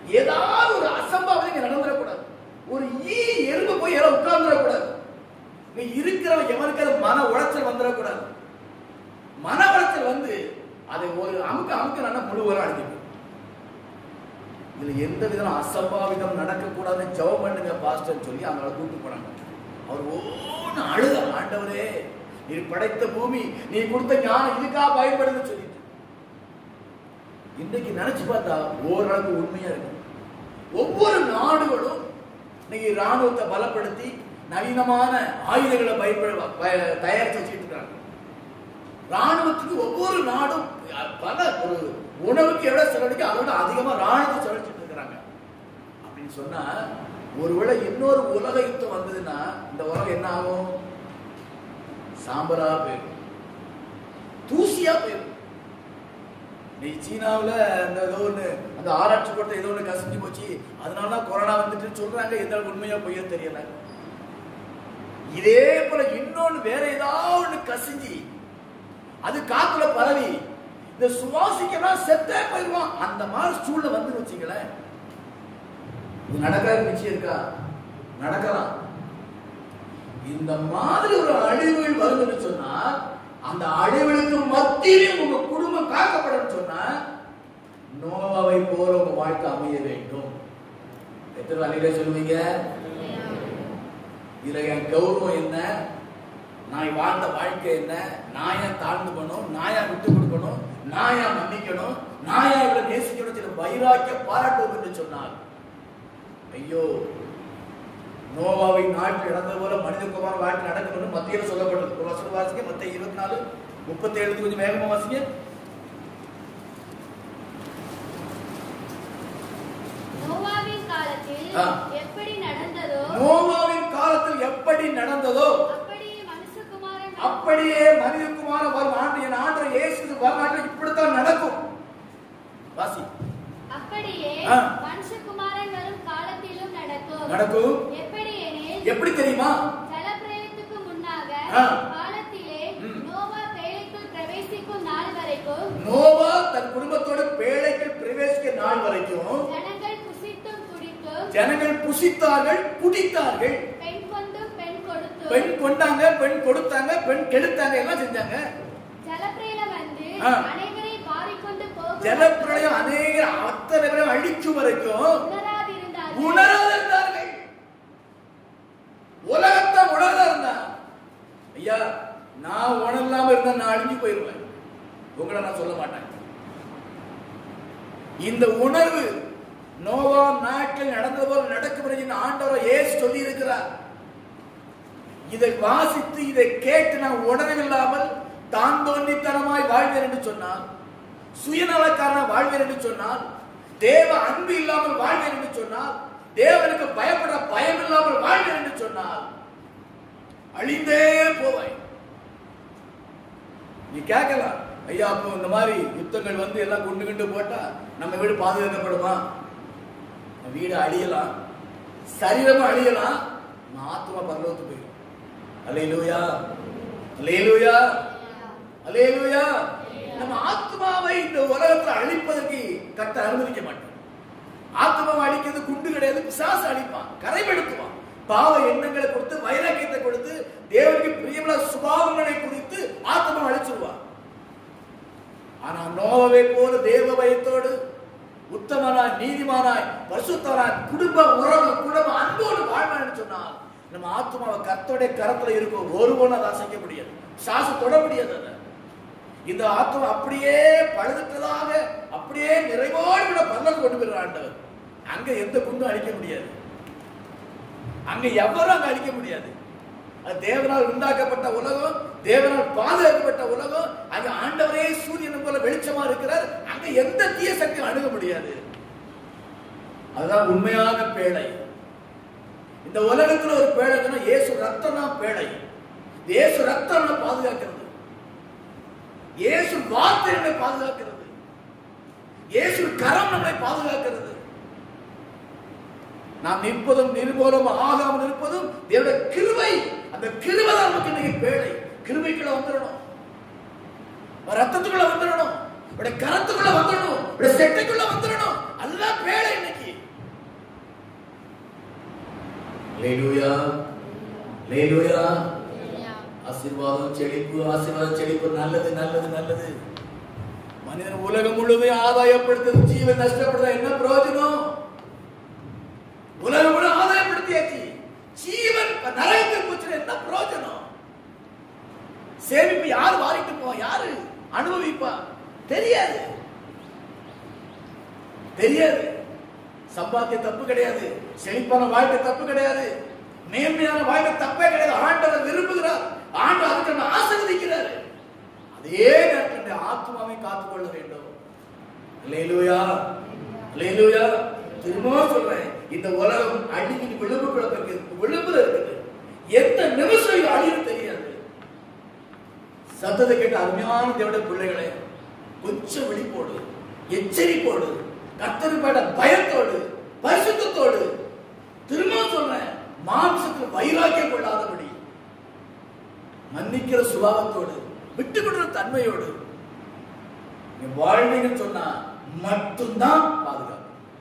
ஏதாவது ஒரு அசம்பாவிதம் இங்க நடந்துடக்கூடாது ஒரு ஈ எறும்பு போய் யாரும் உட்கார்ந்துடக்கூடாது நீ இருக்கிறவன் எவனுக்கு அது மன உளைச்சல் வந்துடக்கூடாது மன உளைச்சல் வந்து அதை ஒரு அமுக்க அமுக்க நான் முழுவதும் அடிக்கும் இதுல எந்த விதம் அசம்பாவிதம் நடக்கக்கூடாதுன்னு ஜெபம் பண்ணுங்க பாஸ்டர் சொல்லி அவங்கள கூட்டு போனாங்க அவர் ஓன்னு அழுத ஆண்டவரே நீ படைத்த பூமி நீ கொடுத்த ஞானம் இதுக்கா பயன்படுதுன்னு சொல்லிட்டு இன்னைக்கு நினைச்சு பார்த்தா ஓரளவுக்கு உண்மையா இருக்கு ஒவ்வொரு நாடுகளும் இன்னைக்கு ராணுவத்தை பலப்படுத்தி நவீனமான ஆயுதங்களை பயன்பட பய- தயாரிச்சு வச்சுட்டு இருக்காங்க ராணுவத்துக்கு ஒவ்வொரு நாடும் பல ஒரு உணவுக்கு எவ்வளவு செலவழிக்க அதோட அதிகமா ராணுவத்தை செலவழிச்சிட்டு இருக்கிறாங்க அப்படின்னு சொன்னா ஒருவேளை இன்னொரு உலக யுத்தம் வந்ததுன்னா இந்த உலகம் என்ன ஆகும் சாம்பரா போயிடும் தூசியா போயிடும் நீ சீனாவில் அந்த ஏதோ ஒன்று அந்த ஆராய்ச்சி கூடத்தை ஏதோ ஒன்று கசிஞ்சு போச்சு அதனால தான் கொரோனா வந்துட்டு சொல்றாங்க எந்த அளவுக்கு உண்மையா பொய்யோ தெரியல இதே போல இன்னொன்னு வேற ஏதாவது ஒண்ணு கசிஞ்சு அது காத்துல பரவி இந்த சுவாசிக்கலாம் செத்தே போயிடுவான் அந்த மாதிரி சூழ்நிலை வந்து வச்சுங்களேன் இது நடக்காத நிச்சயம் இருக்கா நடக்கலாம் இந்த மாதிரி ஒரு அழிவுகள் வருதுன்னு சொன்னா அந்த அழிவுகளுக்கு மத்தியிலும் உங்க குடும்பம் காக்கப்படும் சொன்னா நோவாவை போல உங்க வாழ்க்கை அமைய வேண்டும் எத்தனை வழியில சொல்லுவீங்க இதுல என் கௌரவம் என்ன நான் வாழ்ந்த வாழ்க்கை என்ன நான் ஏன் தாழ்ந்து போகணும் நான் ஏன் விட்டு கொடுக்கணும் நான் ஏன் மன்னிக்கணும் நான் ஏன் இவளை நேசிக்கணும் சில வைராக்கிய பாராட்டுவோம் என்று சொன்னார் ஐயோ நோவாவின் நாட்டில் நடந்தது போல மனிதகுமார் வாழ்க்கை நடக்கணும்னு மத்தியில் சொல்லப்பட்டது ஒரு வசனம் வாசிக்க மத்திய இருபத்தி நாலு முப்பத்தி ஏழு கொஞ்சம் வேகமா வாசிங்க நோவாவின் காலத்தில் ஆ. எப்படி நடந்ததோ நோவாவின் காலத்தில் எப்படி நடந்ததோ அப்படியே மனுஷகுமாரன் அப்படியே மனிதகுமார வரும் ஆண்டு என் ஆண்டு இயேசு வரலாற்றில் இப்படித்தான் நடக்கும் வாசி அப்படியே ஆ. மனுஷகுமாரன் வரும் காலத்திலும் நடக்கும் நடக்கும் எப்படி எனில் எப்படி தெரியுமா ஜலப்பிரளயத்துக்கு முன்னாக ஆ. காலத்திலே ம். நோவா பேழைக்குள் பிரவேசிக்கும் நாள் வரைக்கும் நோவா தன் குடும்பத்தோட பேழைகள் பிரவேசிக்க நாள் வரைக்கும் ஜனங்கள் புசித்தும் குடித்தும் ஜனங்கள் புசித்தார்கள் குடித்தார்கள் பெண் கொண்டும் பெண் கொடுத்தும் பெண் கொண்டாங்க பெண் கொடுத்தாங்க பெண் கெடுத்தாங்க எல்லாம் செஞ்சாங்க ஜலப்பிரளயம் வந்து ஆ. அனைவரை வாரிக்கொண்டு போகும் ஜலப்பிரளயம் அநேக அத்தனை பேரும் அழிக்கும் வரைக்கும் உணராதிருந்தார்கள் உணராத இருந்தார்கள் உலகத்தை உணர்ந்த இருந்தா ஐயா நான் உணர்லாம இருந்தா நான் அழிஞ்சு போயிருவேன் உங்களை நான் சொல்ல மாட்டேன் இந்த உணர்வு நோவா நாட்டில் நடந்தது போல நடக்கும் என்று இந்த ஆண்டவர் ஏசு சொல்லி இருக்கிறார் இதை வாசித்து இதை கேட்டு நான் உணரவில்லாமல் தான் தோன்றித்தனமாய் வாழ்வேன் என்று சொன்னால் சுயநலக்காரன வாழ்வேன் என்று சொன்னால் தேவ அன்பு இல்லாமல் வாழ்வேன் என்று சொன்னால் தேவனுக்கு பயப்படுற பயம் இல்லாமல் வாழ்வேன் என்று சொன்னால் அழிந்தே போவேன் நீ கேட்கலாம் ஐயா அப்போ இந்த மாதிரி யுத்தங்கள் வந்து எல்லாம் குண்டு குண்டு போட்டா நம்ம வீடு பாதுகாக்கப்படுமா நம்ம வீடு அழியலாம் சரீரமும் அழியலாம் நம்ம ஆத்மா பரலோகத்துக்கு போயிடும் அல்லேலூயா அல்லேலூயா அல்லேலூயா நம்ம ஆத்மாவை இந்த உலகத்துல அழிப்பதற்கு கத்த அனுமதிக்க மாட்டோம் ஆத்மாவை அழிக்கிறது குண்டு கிடையாது பிசாசு அழிப்பான் கரைபெடுத்துவான் பாவ எண்ணங்களை கொடுத்து வைராக்கியத்தை கொடுத்து தேவனுக்கு பிரியமுள்ள சுபாவங்களை குறித்து ஆத்மாவை அழிச்சிருவான் ஆனா நோவை போல தேவ பயத்தோடு உத்தமனாய் நீதிமானாய் பரிசுத்தனாய் குடும்ப உறவு குடும்ப அன்போடு வாழ்வான்னு சொன்னால் நம்ம ஆத்மாவை கர்த்தருடைய கரத்துல இருக்கும் ஒருவனும் அதை அசைக்க முடியாது சாசு தொட முடியாது அதை இந்த ஆத்மா அப்படியே பழுதுட்டதாக அப்படியே நிறைவோடு கூட பல்லக்கு கொண்டு போயிடுற ஆண்டவர் அங்க எந்த குண்டும் அழிக்க முடியாது அங்க எவரும் அங்க அழிக்க முடியாது அது தேவனால் உண்டாக்கப்பட்ட உலகம் தேவனால் பாதுகாக்கப்பட்ட உலகம் அங்க ஆண்டவரே சூரியன் போல வெளிச்சமா இருக்கிறார் அங்க எந்த தீய சக்தியும் அணுக முடியாது அதுதான் உண்மையான பேழை இந்த உலகத்துல ஒரு பேழைன்னா இயேசு ரத்தம் தான் பேழை இயேசு ரத்தம் நம்மளை பாதுகாக்கிறது இயேசு வார்த்தை நம்மளை பாதுகாக்கிறது இயேசு கரம் நம்மளை பாதுகாக்கிறது நாம் நிற்பதும் நிர்மூலம் ஆகாமல் இருப்பதும் தேவனுடைய கிருபை அந்த கிருபை தான் நமக்கு இன்னைக்கு பேழை கிருபைக்குள்ள வந்துடணும் ரத்தத்துக்குள்ள வந்துடணும் உடைய கரத்துக்குள்ள வந்துடணும் உடைய செட்டைக்குள்ள வந்துடணும் அதுதான் பேழை இன்னைக்கு லேலூயா லேலூயா ஆசீர்வாதம் செழிப்பு ஆசீர்வாதம் செழிப்பு நல்லது நல்லது நல்லது மனிதன் உலகம் முழுவதும் ஆதாயப்படுத்துறது ஜீவன் நஷ்டப்படுறதா என்ன பிரயோஜனம் உலகம் முழு ஆதாயப்படுத்தியாச்சு ஜீவன் நரகத்துக்கு போச்சுன்னா என்ன பிரயோஜனம் சேமிப்பு யார் வாரிட்டு போவா யாரு அனுபவிப்பா தெரியாது தெரியாது சம்பாத்திய தப்பு கிடையாது செழிப்பான வாழ்க்கை தப்பு கிடையாது நேர்மையான வாழ்க்கை தப்பே கிடையாது ஆண்டவர் விரும்புகிறார் ஆண்டு அதுக்கு நம்ம ஆசீர்வதிக்கிறார் அதே நேரத்தில் ஆத்மாவை காத்துக்கொள்ள வேண்டும் லேலூயா லேலூயா திரும்பவும் சொல்றேன் இந்த உலகம் அடிக்கடி விளிம்புக்குள்ள இருக்கு விளிம்புல இருக்குது எந்த நிமிஷம் இது அழியும் தெரியாது சத்தத்தை கேட்ட அருமையான தேவட பிள்ளைகளே கொஞ்சம் விழிப்போடு எச்சரிப்போடு கத்தருப்பட பயத்தோடு பரிசுத்தத்தோடு திரும்பவும் சொல்றேன் மாம்சத்தில் வைராக்கியம் கொள்ளாதபடி மன்னிக்கிற சுபாவத்தோடு விட்டு கொடுக்கிற தன்மையோடு நீ வாழ்வீங்கன்னு சொன்னா மட்டும்தான் பாதுகாப்பு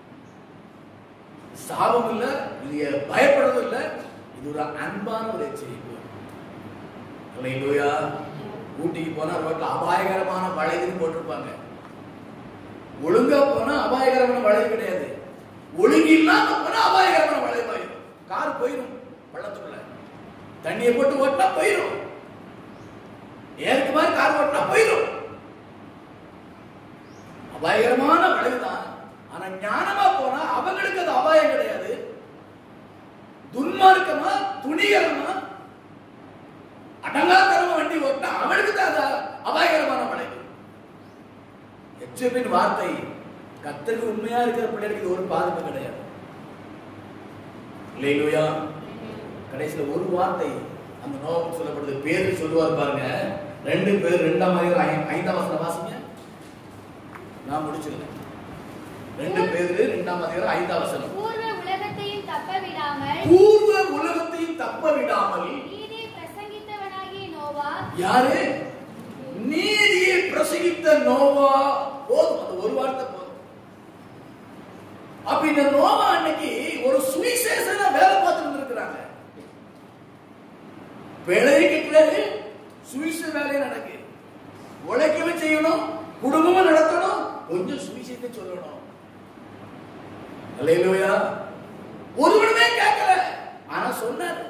சாபம் இல்ல நீங்க பயப்படுறதும் இல்ல இது ஒரு அன்பான ஒரு எச்சரிப்பு அல்லேலூயா ஊட்டிக்கு போனா ரோட்ல அபாயகரமான வளைவுன்னு போட்டிருப்பாங்க ஒழுங்கா போனா அபாயகரமான வளைவு கிடையாது ஒழுங்கு இல்லாம போனா அபாயகரமான வளைவாயிரும் கார் போயிடும் பள்ளத்துக்குள்ள தண்ணியை போட்டு ஓட்டினா போயிடும் ஏற்கு மாதிரி கார் ஓட்டினா போயிடும் அபாயகரமான வளைவுதான் ஆனா ஞானமா போனா அவங்களுக்கு அது அபாயம் கிடையாது துன்மார்க்கமா துணிகரமா அடங்காத்தனமா வண்டி ஓட்டினா அவனுக்கு தான் அது அபாயகரமான வளைவு எச்சரிப்பின் வார்த்தை கத்தருக்கு உண்மையா இருக்கிற பிள்ளைகளுக்கு இது ஒரு பாதிப்பு கிடையாது இல்லையா கடைசியில ஒரு வார்த்தை அந்த நோக்கம் சொல்லப்படுது பேரு சொல்லுவார் பாருங்க ரெண்டு பேர் ரெண்டாம் அதிகாரம் ஐ- ஐந்தாம் வசனம் வாசிங்க நான் முடிச்சிருக்கேன் ரெண்டு பேரு ரெண்டாம் அதிகாரம் ஐந்தாம் வசனம் பூர்வ உலகத்தையும் தப்ப விடாமல் பூர்வ உலகத்தையும் தப்ப விடாமல் நீதி பிரசங்கித்தவனாகிய நோவா யாரு நீதியை பிரசங்கித்த நோவா போதும் அந்த ஒரு வார்த்தை போதும் அப்ப இந்த நோவா அன்னைக்கு ஒரு சுவிசேஷன வேலை பார்த்துட்டு இருக்கிறாங்க பிழைக்கிட்டு சுவிசேஷ வேலையை நடக்கு உழைக்கவே செய்யணும் குடும்பமும் நடத்தணும் கொஞ்சம் சுவிசேஷத்தை சொல்லணும் அல்லேலூயா ஒருவனுமே கேட்கல ஆனா சொன்னாரு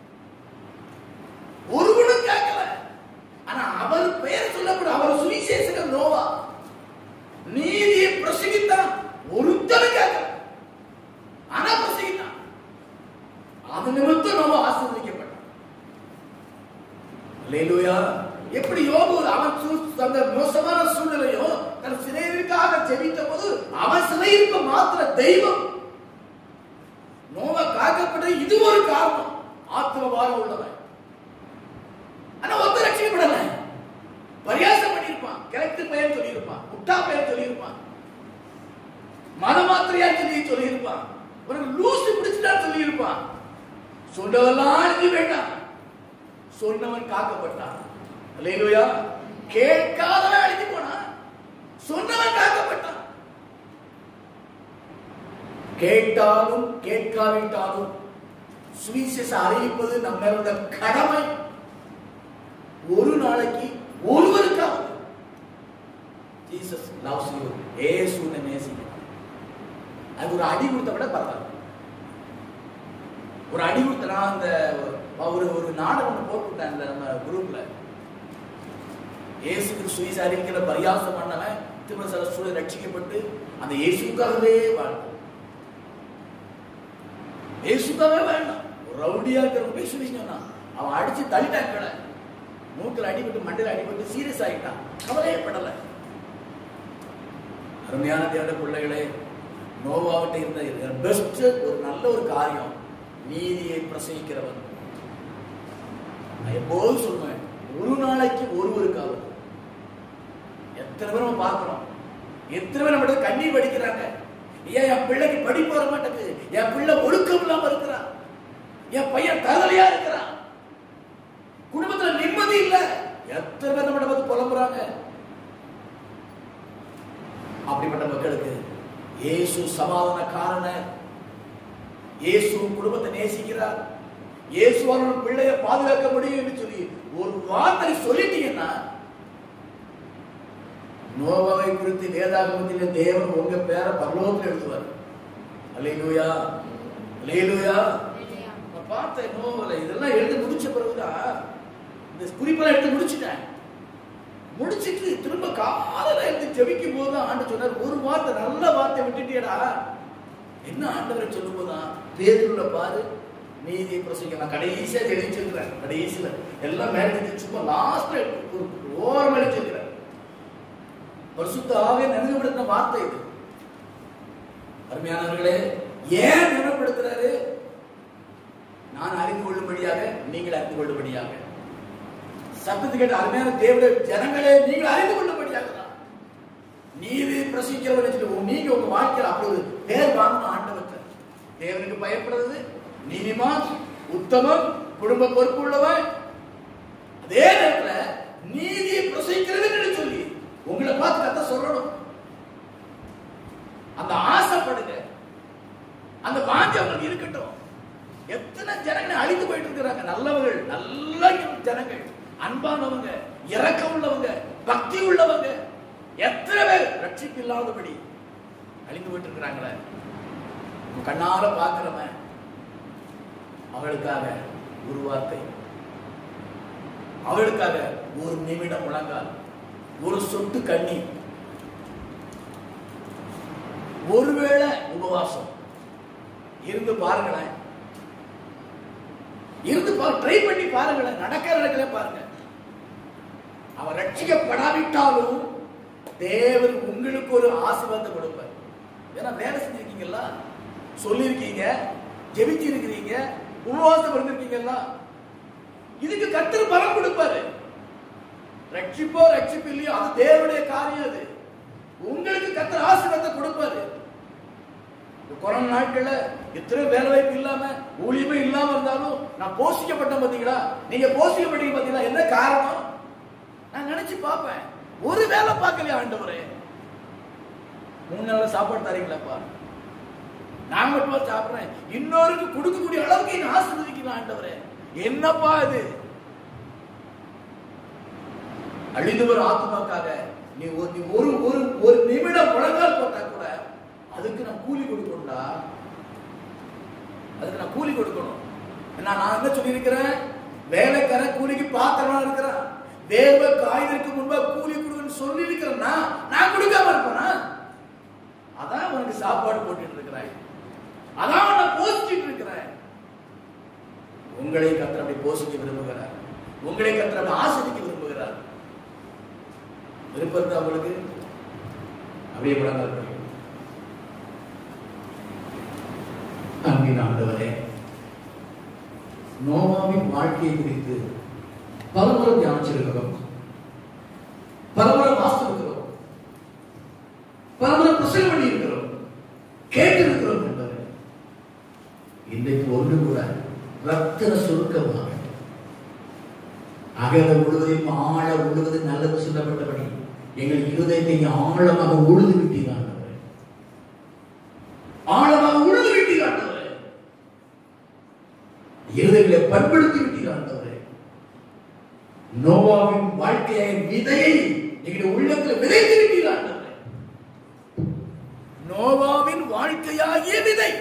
ஒருவனும் கேட்கல ஆனா அவர் பெயர் சொல்லப்படும் அவர் சுவிசேஷகர் நோவா நீதியை பிரசங்கித்தான் ஒருத்தரும் கேட்கல ஆனா பிரசங்கித்தான் அது நிமித்தம் நோவா ஆசீர்வதிக்கப்பட்டான் அல்லேலூயா எப்படி யோபு அவன் சூ- அந்த மோசமான சூழ்நிலையும் தன் சிறையிருக்காக ஜெபித்த போது அவன் சிறையிருப்ப மாத்திர தெய்வம் நோவா காக்கப்பட்ட இது ஒரு காரணம் ஆத்மபாரம் உள்ளவன் ஆனா ஒத்த ரட்சிக்கப்படல பரியாசம் பண்ணியிருப்பான் கிழக்கு பெயர் சொல்லியிருப்பான் முட்டா பெயர் சொல்லியிருப்பான் மதமாத்திரையா சொல்லி சொல்லியிருப்பான் உனக்கு லூசு பிடிச்சிட்டா சொல்லியிருப்பான் சொன்னதெல்லாம் அழிஞ்சு வேண்டாம் சொன்னவன் காக்கப்பட்டான் அல்லேலூயா கேட்காதவன் அழிஞ்சு போனான் சொன்னவன் காக்கப்பட்டான் கேட்டாலும் கேட்காவிட்டாலும் சுவிசேஷ அறிவிப்பது நம்ம மேல உள்ள கடமை ஒரு நாளைக்கு ஒருவருக்காவது ஜீசஸ் லவ்ஸ் யூ ஏசு உன்னை நேசிக்கிறார் அது ஒரு அடி கொடுத்த விட பரவாயில்ல ஒரு அடி கொடுத்த நான் அந்த ஒரு ஒரு நாடகம் ஒன்று போட்டு விட்டேன் இந்த நம்ம குரூப்ல இயேசுக்கு சுவிச அறிவிக்கிற பரியாசம் பண்ணவன் திரும்ப சில சூழல் ரட்சிக்கப்பட்டு அந்த இயேசுக்காகவே வாழ்ந்தான் இயேசுக்காகவே வேண்டாம் ஒரு ரவுடியா இருக்கிற போய் சுவிசேஷம் சொன்னான் அவன் அடிச்சு தள்ளிட்டான் கீழே மூக்கில் அடிபட்டு மண்டையில் அடிபட்டு சீரியஸ் ஆகிட்டான் கவலையப்படலை அருமையான தேவட பிள்ளைகளே நோவாவிட்ட இருந்த பெஸ்ட் ஒரு நல்ல ஒரு காரியம் நீதியை பிரசங்கிக்கிறவன் நான் எப்போதும் சொல்லுவேன் ஒரு நாளைக்கு ஒருவருக்காவது எத்தனை பேர் நம்ம பார்க்கிறோம் எத்தனை பேர் நம்ம கண்ணீர் வடிக்கிறாங்க ஏன் என் பிள்ளைக்கு படிப்பு வர மாட்டேங்குது என் பிள்ளை ஒழுக்கம் இல்லாம இருக்கிறான் என் பையன் தகவலையா இருக்கிறான் குடும்பத்துல நிம்மதி இல்ல எத்தனை பேர் நம்ம பத்தி புலம்புறாங்க அப்படிப்பட்ட மக்களுக்கு இயேசு சமாதான காரணர் இயேசு குடும்பத்தை நேசிக்கிறார் இயேசு அவர்கள் பிள்ளையை பாதுகாக்க முடியும் என்று சொல்லி ஒரு வார்த்தை சொல்லிட்டீங்கன்னா நோவாவை குறித்து வேதாகமத்திலே தேவன் உங்க பேரை பரலோகத்தில் எழுதுவார் அல்லேலூயா அல்லேலூயா நான் பார்த்தேன் நோவல இதெல்லாம் எழுதி முடிச்ச பிறகுதான் இந்த குறிப்பெல்லாம் எடுத்து முடிச்சிட்டேன் முடிச்சிட்டு திரும்ப காலையில எடுத்து ஜெபிக்கும் போது ஆண்டு சொன்னார் ஒரு வார்த்தை நல்ல வார்த்தை விட்டுட்டியடா என்ன ஆண்டவரை சொல்லும் போதுதான் பேருள்ள பாரு நீதி பிரசங்க நான் கடைசியா எழுதிச்சிருக்கிறேன் கடைசியில எல்லாம் மேலே சும்மா லாஸ்ட்ல ஒரு ஓரம் எழுதிச்சிருக்கிறேன் பரிசுத்த ஆவே நினைவுபடுத்தின வார்த்தை இது அருமையானவர்களே ஏன் நினைவுபடுத்துறாரு நான் அறிந்து கொள்ளும்படியாக நீங்கள் அறிந்து கொள்ளும்படியாக சத்தத்தை கேட்ட அருமையான தேவடைய ஜனங்களே நீங்கள் அறிந்து கொள்ளும்படியாக தான் நீதி பிரசிக்கிறவன் சொல்லி நீங்க உங்க வாழ்க்கையில் அப்படி ஒரு பேர் வாங்கணும் ஆண்டவற்ற தேவனுக்கு பயப்படுறது நீதிமான் உத்தமம் குடும்ப பொறுப்பு உள்ளவன் அதே நேரத்துல நீதியை பிரசவிக்கிறது சொல்லி உங்களை பார்த்து கத்த சொல்லணும் அந்த ஆசைப்படுங்க அந்த வாஞ்சை அவங்களுக்கு இருக்கட்டும் எத்தனை ஜனங்கள் அழிந்து போயிட்டு இருக்கிறாங்க நல்லவர்கள் நல்ல ஜனங்கள் அன்பானவங்க இரக்கம் உள்ளவங்க பக்தி உள்ளவங்க எத்தனை பேர் ரட்சிப்பு இல்லாதபடி அழிந்து போயிட்டு இருக்கிறாங்களே உன் கண்ணால பார்க்கிறவன் அவளுக்காக ஒரு வார்த்தை அவளுக்காக ஒரு நிமிடம் முழங்கால் ஒரு சொட்டு கண்ணீர் ஒருவேளை உபவாசம் இருந்து பாருங்களேன் இருந்து ட்ரை பண்ணி பாருங்களேன் நடக்க நடக்கல பாருங்க அவன் ரட்சிக்கப்படாவிட்டாலும் தேவன் உங்களுக்கு ஒரு ஆசீர்வாதம் கொடுப்பார் ஏன்னா வேலை செஞ்சிருக்கீங்கல்ல சொல்லியிருக்கீங்க ஜெபிச்சு இருக்கிறீங்க உபவாசம் இருந்திருக்கீங்கல்ல இதுக்கு கத்தர் பலம் கொடுப்பாரு ரட்சிப்போ ரட்சிப்பு இல்லையோ அது தேவனுடைய காரியம் அது உங்களுக்கு கத்தர் ஆசீர்வாதத்தை கொடுப்பாரு இந்த கொரோனா நாட்கள்ல எத்தனை வேலை வாய்ப்பு இல்லாம ஊழியமே இல்லாம இருந்தாலும் நான் போஷிக்கப்பட்டேன் பாத்தீங்களா நீங்க போஷிக்கப்பட்டீங்க பாத்தீங்களா என்ன காரணம் நான் நினைச்சு பார்ப்பேன் ஒரு வேலை பார்க்கலையா ஆண்டவரே மூணு நாள் சாப்பாடு தரீங்களாப்பா நான் மட்டும் சாப்பிடுறேன் இன்னொருக்கு கொடுக்கக்கூடிய அளவுக்கு என்ன ஆசீர்வதிக்கலாம் ஆண்டவரே என்னப்பா இது அழிந்து வரும் ஆத்மாக்காக நீ ஒரு நீ ஒரு ஒரு ஒரு நிமிடம் முழங்கால் போட்டா கூட அதுக்கு நான் கூலி கொடுக்கணும்டா அதுக்கு நான் கூலி கொடுக்கணும் என்ன நான் என்ன சொல்லியிருக்கிறேன் வேலைக்கார கூலிக்கு பாத்திரமா இருக்கிறேன் தேவ காய்கறிக்கு முன்பா கூலி கொடுக்கணும்னு சொல்லி இருக்கிறேன்னா நான் கொடுக்காம இருப்பேனா அதான் உனக்கு சாப்பாடு போட்டுட்டு இருக்கிறேன் அதான் உன்னை போசிச்சுட்டு இருக்கிறேன் உங்களை கத்திர அப்படி போஷிக்க விரும்புகிறார் உங்களை கத்திர அப்படி ஆசிரிக்க விரும்புகிறார் விருப்பத்தை அவங்களுக்கு அப்படியே முழங்கால் பண்ணி அன்பின் ஆண்டவரே நோவாவின் வாழ்க்கையை குறித்து பலமுறை தியானிச்சிருக்கிறோம் பலமுறை வாசித்திருக்கிறோம் பலமுறை பிரசங்கம் பண்ணியிருக்கிறோம் கேட்டிருக்கிறோம் என்பதை இன்றைக்கு ஒன்று கூட ரத்தன சுருக்கமாக அகல முழுவதையும் ஆழ முழுவது நல்லது சொல்லப்பட்டபடி எங்கள் இருதயத்தை ஆழமாக உழுது விட்டீர்கள் ஆண்டவரே. ஆழமாக உழுது விட்டீர்கள் ஆண்டவரே. இருதயங்களை பண்படுத்தி விட்டீர்கள் ஆண்டவரே. நோவாவின் வாழ்க்கையை விதையை எங்களுடைய உள்ளத்தில் விதைத்து விட்டீர்கள் ஆண்டவரே. நோவாவின் வாழ்க்கையாகிய விதை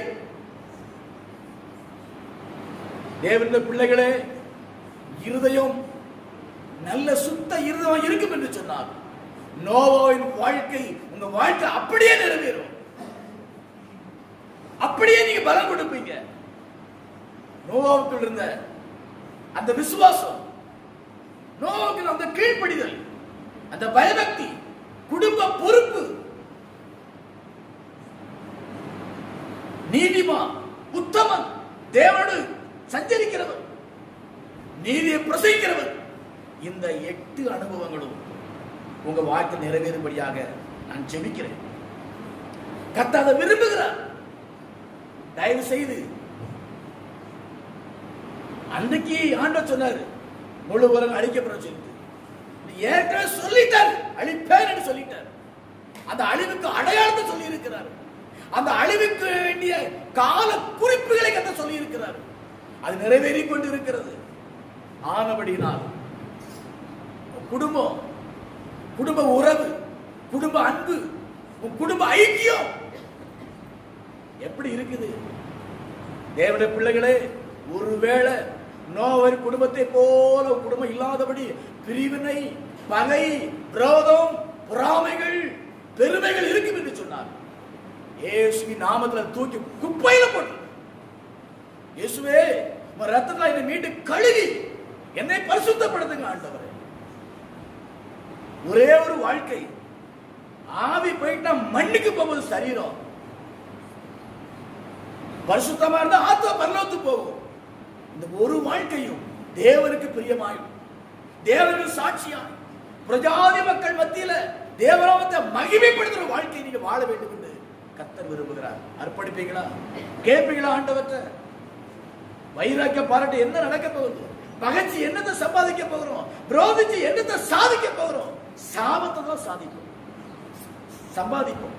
தேவனுடைய பிள்ளைகளே இருதயம் நல்ல சுத்த இருதயம் இருக்கும் என்று சொன்னார் நோவாவின் வாழ்க்கை உங்க வாழ்க்கை அப்படியே நிறைவேறும் அப்படியே நீங்க பலம் கொடுப்பீங்க நோவாவுக்குள் இருந்த அந்த விசுவாசம் நோவாவுக்கு அந்த கீழ்ப்படிதல் அந்த பயபக்தி குடும்ப பொறுப்பு நீதிமான் உத்தமன் தேவனோடு சஞ்சரிக்கிறவர் நீதியை பிரசவிக்கிறவர் இந்த எட்டு அனுபவங்களும் உங்க வாழ்க்கை நிறைவேறும்படியாக நான் ஜெபிக்கிறேன் கத்த அதை விரும்புகிறார் தயவு செய்து அன்னைக்கு ஆண்டவர் சொன்னாரு முழு உலகம் அழிக்கப்பட சொல்லிட்டு நீ ஏற்கனவே சொல்லிட்டார் அழிப்பேன் என்று சொல்லிட்டார் அந்த அழிவுக்கு அடையாளத்தை சொல்லி இருக்கிறார் அந்த அழிவுக்கு வேண்டிய கால குறிப்புகளை கத்த சொல்லி இருக்கிறார் அது நிறைவேறிக் கொண்டு இருக்கிறது ஆனபடினால் குடும்பம் குடும்ப உறவு குடும்ப அன்பு உன் குடும்ப ஐக்கியம் எப்படி இருக்குது தேவனுடைய பிள்ளைகளே ஒருவேளை நோவர் குடும்பத்தை போல ஒரு குடும்பம் இல்லாதபடி பிரிவினை பகை விரோதம் பொறாமைகள் பெருமைகள் இருக்கும் என்று சொன்னார் இயேசுவின் நாமத்துல தூக்கி குப்பையில போட்டு இயேசுவே உன் ரத்தத்துல என்னை மீண்டு கழுவி என்னை பரிசுத்தப்படுத்துங்க ஆண்டவரே ஒரே ஒரு வாழ்க்கை ஆவி போயிட்டா மண்ணுக்கு போகுது சரீரம் பரிசுத்தமா இருந்தா ஆத்மா பரலோத்து போகும் இந்த ஒரு வாழ்க்கையும் தேவனுக்கு பிரியமாயும் தேவனுக்கு சாட்சியாய் பிரஜாதி மக்கள் மத்தியில தேவராமத்தை மகிமைப்படுத்துற வாழ்க்கையை நீங்க வாழ வேண்டும் என்று கத்தர் விரும்புகிறார் அர்ப்பணிப்பீங்களா கேட்பீங்களா ஆண்டவற்ற வைராக்கிய பாராட்டு என்ன நடக்க போகுது பகச்சு என்னத்தை சம்பாதிக்க போகிறோம் விரோதிச்சு என்னத்தை சாதிக்க போகிறோம் சாபத்தை தான் சாதிக்கும் சம்பாதிக்கும்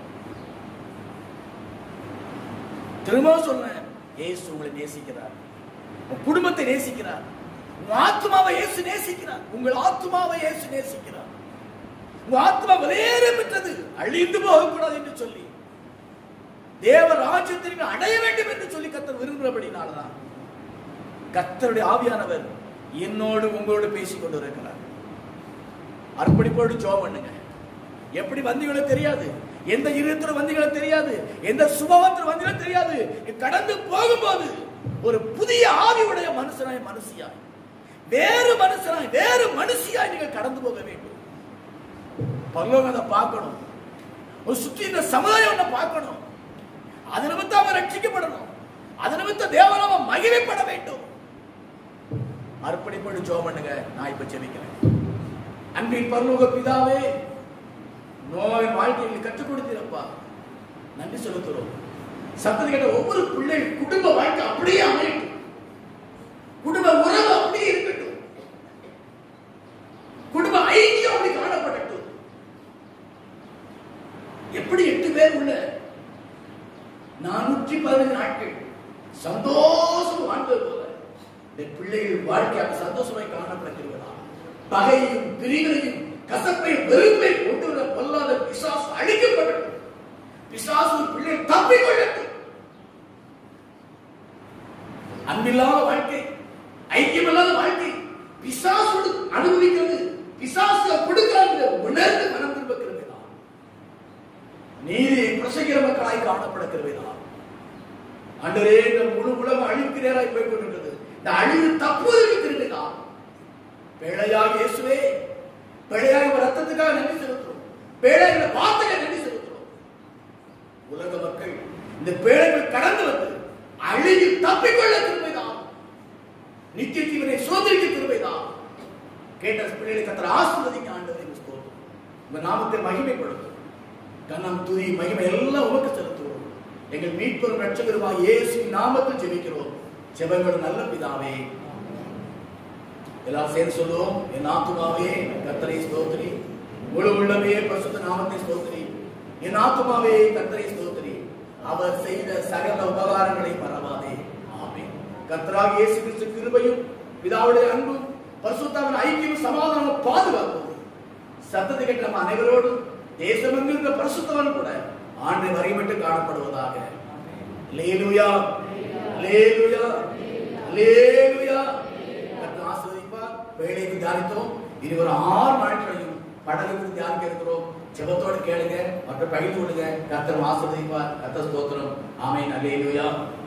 திரும்பவும் சொல்றேன் இயேசு உங்களை நேசிக்கிறார் உன் குடும்பத்தை நேசிக்கிறார் உங்க ஆத்மாவை இயேசு நேசிக்கிறார் உங்கள் ஆத்மாவை இயேசு நேசிக்கிறார் உங்க ஆத்மா விலையேற பெற்றது அழிந்து போகக்கூடாது என்று சொல்லி தேவ ராஜ்யத்திற்கு அடைய வேண்டும் என்று சொல்லி கத்தர் விரும்புகிறபடினாலதான் கத்தருடைய ஆவியானவர் என்னோடு உங்களோடு பேசிக் கொண்டு இருக்கிறார் அர்ப்பணிப்போடு ஜோம் பண்ணுங்க எப்படி வந்தீங்களோ தெரியாது எந்த இருத்துல வந்தீங்களோ தெரியாது எந்த சுபவத்தில் வந்தீங்களோ தெரியாது கடந்து போகும்போது ஒரு புதிய ஆவியுடைய மனுஷனாய் மனுஷியாய் வேறு மனுஷனாய் வேறு மனுஷியாய் நீங்கள் கடந்து போக வேண்டும் பரலோகம் அதை பார்க்கணும் ஒரு சுற்றி இந்த சமுதாயம் ஒன்றை பார்க்கணும் அது நிமித்தம் அவன் ரட்சிக்கப்படணும் அது நிமித்தம் தேவனாம மகிமைப்பட வேண்டும் அர்ப்பணிப்போடு ஜோம் பண்ணுங்க நான் இப்ப ஜெபிக்கிறேன் அன்பின் பரலோக பிதாவே நோயின் வாழ்க்கையில் கற்றுக் கொடுத்தீரப்பா நன்றி செலுத்துறோம் சத்தத்தை கேட்ட ஒவ்வொரு பிள்ளை குடும்ப வாழ்க்கை அப்படியே அமையட்டும் குடும்ப உறவு அப்படியே இருக்கட்டும் குடும்ப ஐக்கியம் அப்படி காணப்படட்டும் எப்படி எட்டு பேர் உள்ள நானூற்றி பதினஞ்சு நாட்கள் சந்தோஷம் வாழ்ந்தது போல இந்த பிள்ளைகள் வாழ்க்கையாக சந்தோஷமாய் காணப்படுகிறதா பகையும் பிரிவினையும் கசப்பையும் வெறுப்பை கொண்டு வர பொல்லாத பிசாசு அழிக்கப்படட்டும் பிசாசு ஒரு பிள்ளை தப்பிக்கொள்ளட்டும் அன்பில்லாத வாழ்க்கை ஐக்கியமில்லாத வாழ்க்கை பிசாசோடு அனுபவிக்கிறது பிசாசு கொடுக்கிறாங்க உணர்ந்து மனம் திரும்ப கிருபைதான் நீதி பிரசங்கிற மக்களாய் காணப்பட கிருபைதான் அன்றரே இந்த முழு உலகம் அழிவுக்கு நேராய் போய் கொண்டிருக்கிறது இந்த அழிவு தப்புவதற்கு கிருபைதான் பேழையாக இயேசுவே பேழையாக உங்க ரத்தத்துக்காக நன்றி செலுத்துறோம் பேழையாக இந்த வார்த்தைக்கு நன்றி செலுத்துறோம் உலக மக்கள் இந்த பேழைகள் கடந்து வந்து அழிவு தப்பிக்கொள்ள திரும்பிதான் நித்திய தீவனை சோதரிக்க திரும்பிதான் கேட்ட பிள்ளைகளை கத்திர ஆசிர்வதிக்க ஆண்டவரை ஸ்தோத்திரம் உங்க நாமத்தை மகிமைப்படுத்தும் கனம் துதி மகிமை எல்லாம் உமக்கு செலுத்துவோம் எங்கள் மீட்பெரும் ரட்சகருமாய் இயேசுவின் நாமத்தில் ஜெபிக்கிறோம் ஜெபங்கள் நல்ல பிதாவே எல்லாரும் சேர்ந்து சொல்லுவோம் என் ஆத்துமாவே கத்தரை ஸ்தோத்திரி முழு உள்ளமே பரிசுத்த நாமத்தை ஸ்தோத்திரி என் ஆத்துமாவே கத்தரை ஸ்தோத்திரி அவர் செய்த சகல உபகாரங்களை மறவாதே ஆமென் கர்த்தராகிய இயேசு கிறிஸ்து கிருபையும் பிதாவுடைய அன்பும் பரிசுத்தாவின் ஐக்கியம் சமாதானம் பாதுகாப்பும் சத்தத்தை கேட்ட நம்ம அனைவரோடும் தேசமெங்கும் இருக்கிற பரிசுத்தவன் கூட ஆண்டு வரைமட்டு காணப்படுவதாக லேலுயா லேலுயா லேலுயா கர்த்தர் ஆசீர்வதிப்பார் வேலைக்கு தியானித்தோம் இருவர் ஆறு நாட்களையும் படகுக்கு தியானிக்க இருக்கிறோம் ஜெபத்தோடு கேளுங்க மற்றும் பகிர்ந்து விடுங்க கர்த்தர் ஆசீர்வதிப்பார் கர்த்தர் ஸ்தோத்திரம் ஆமென் அல்லேலுயா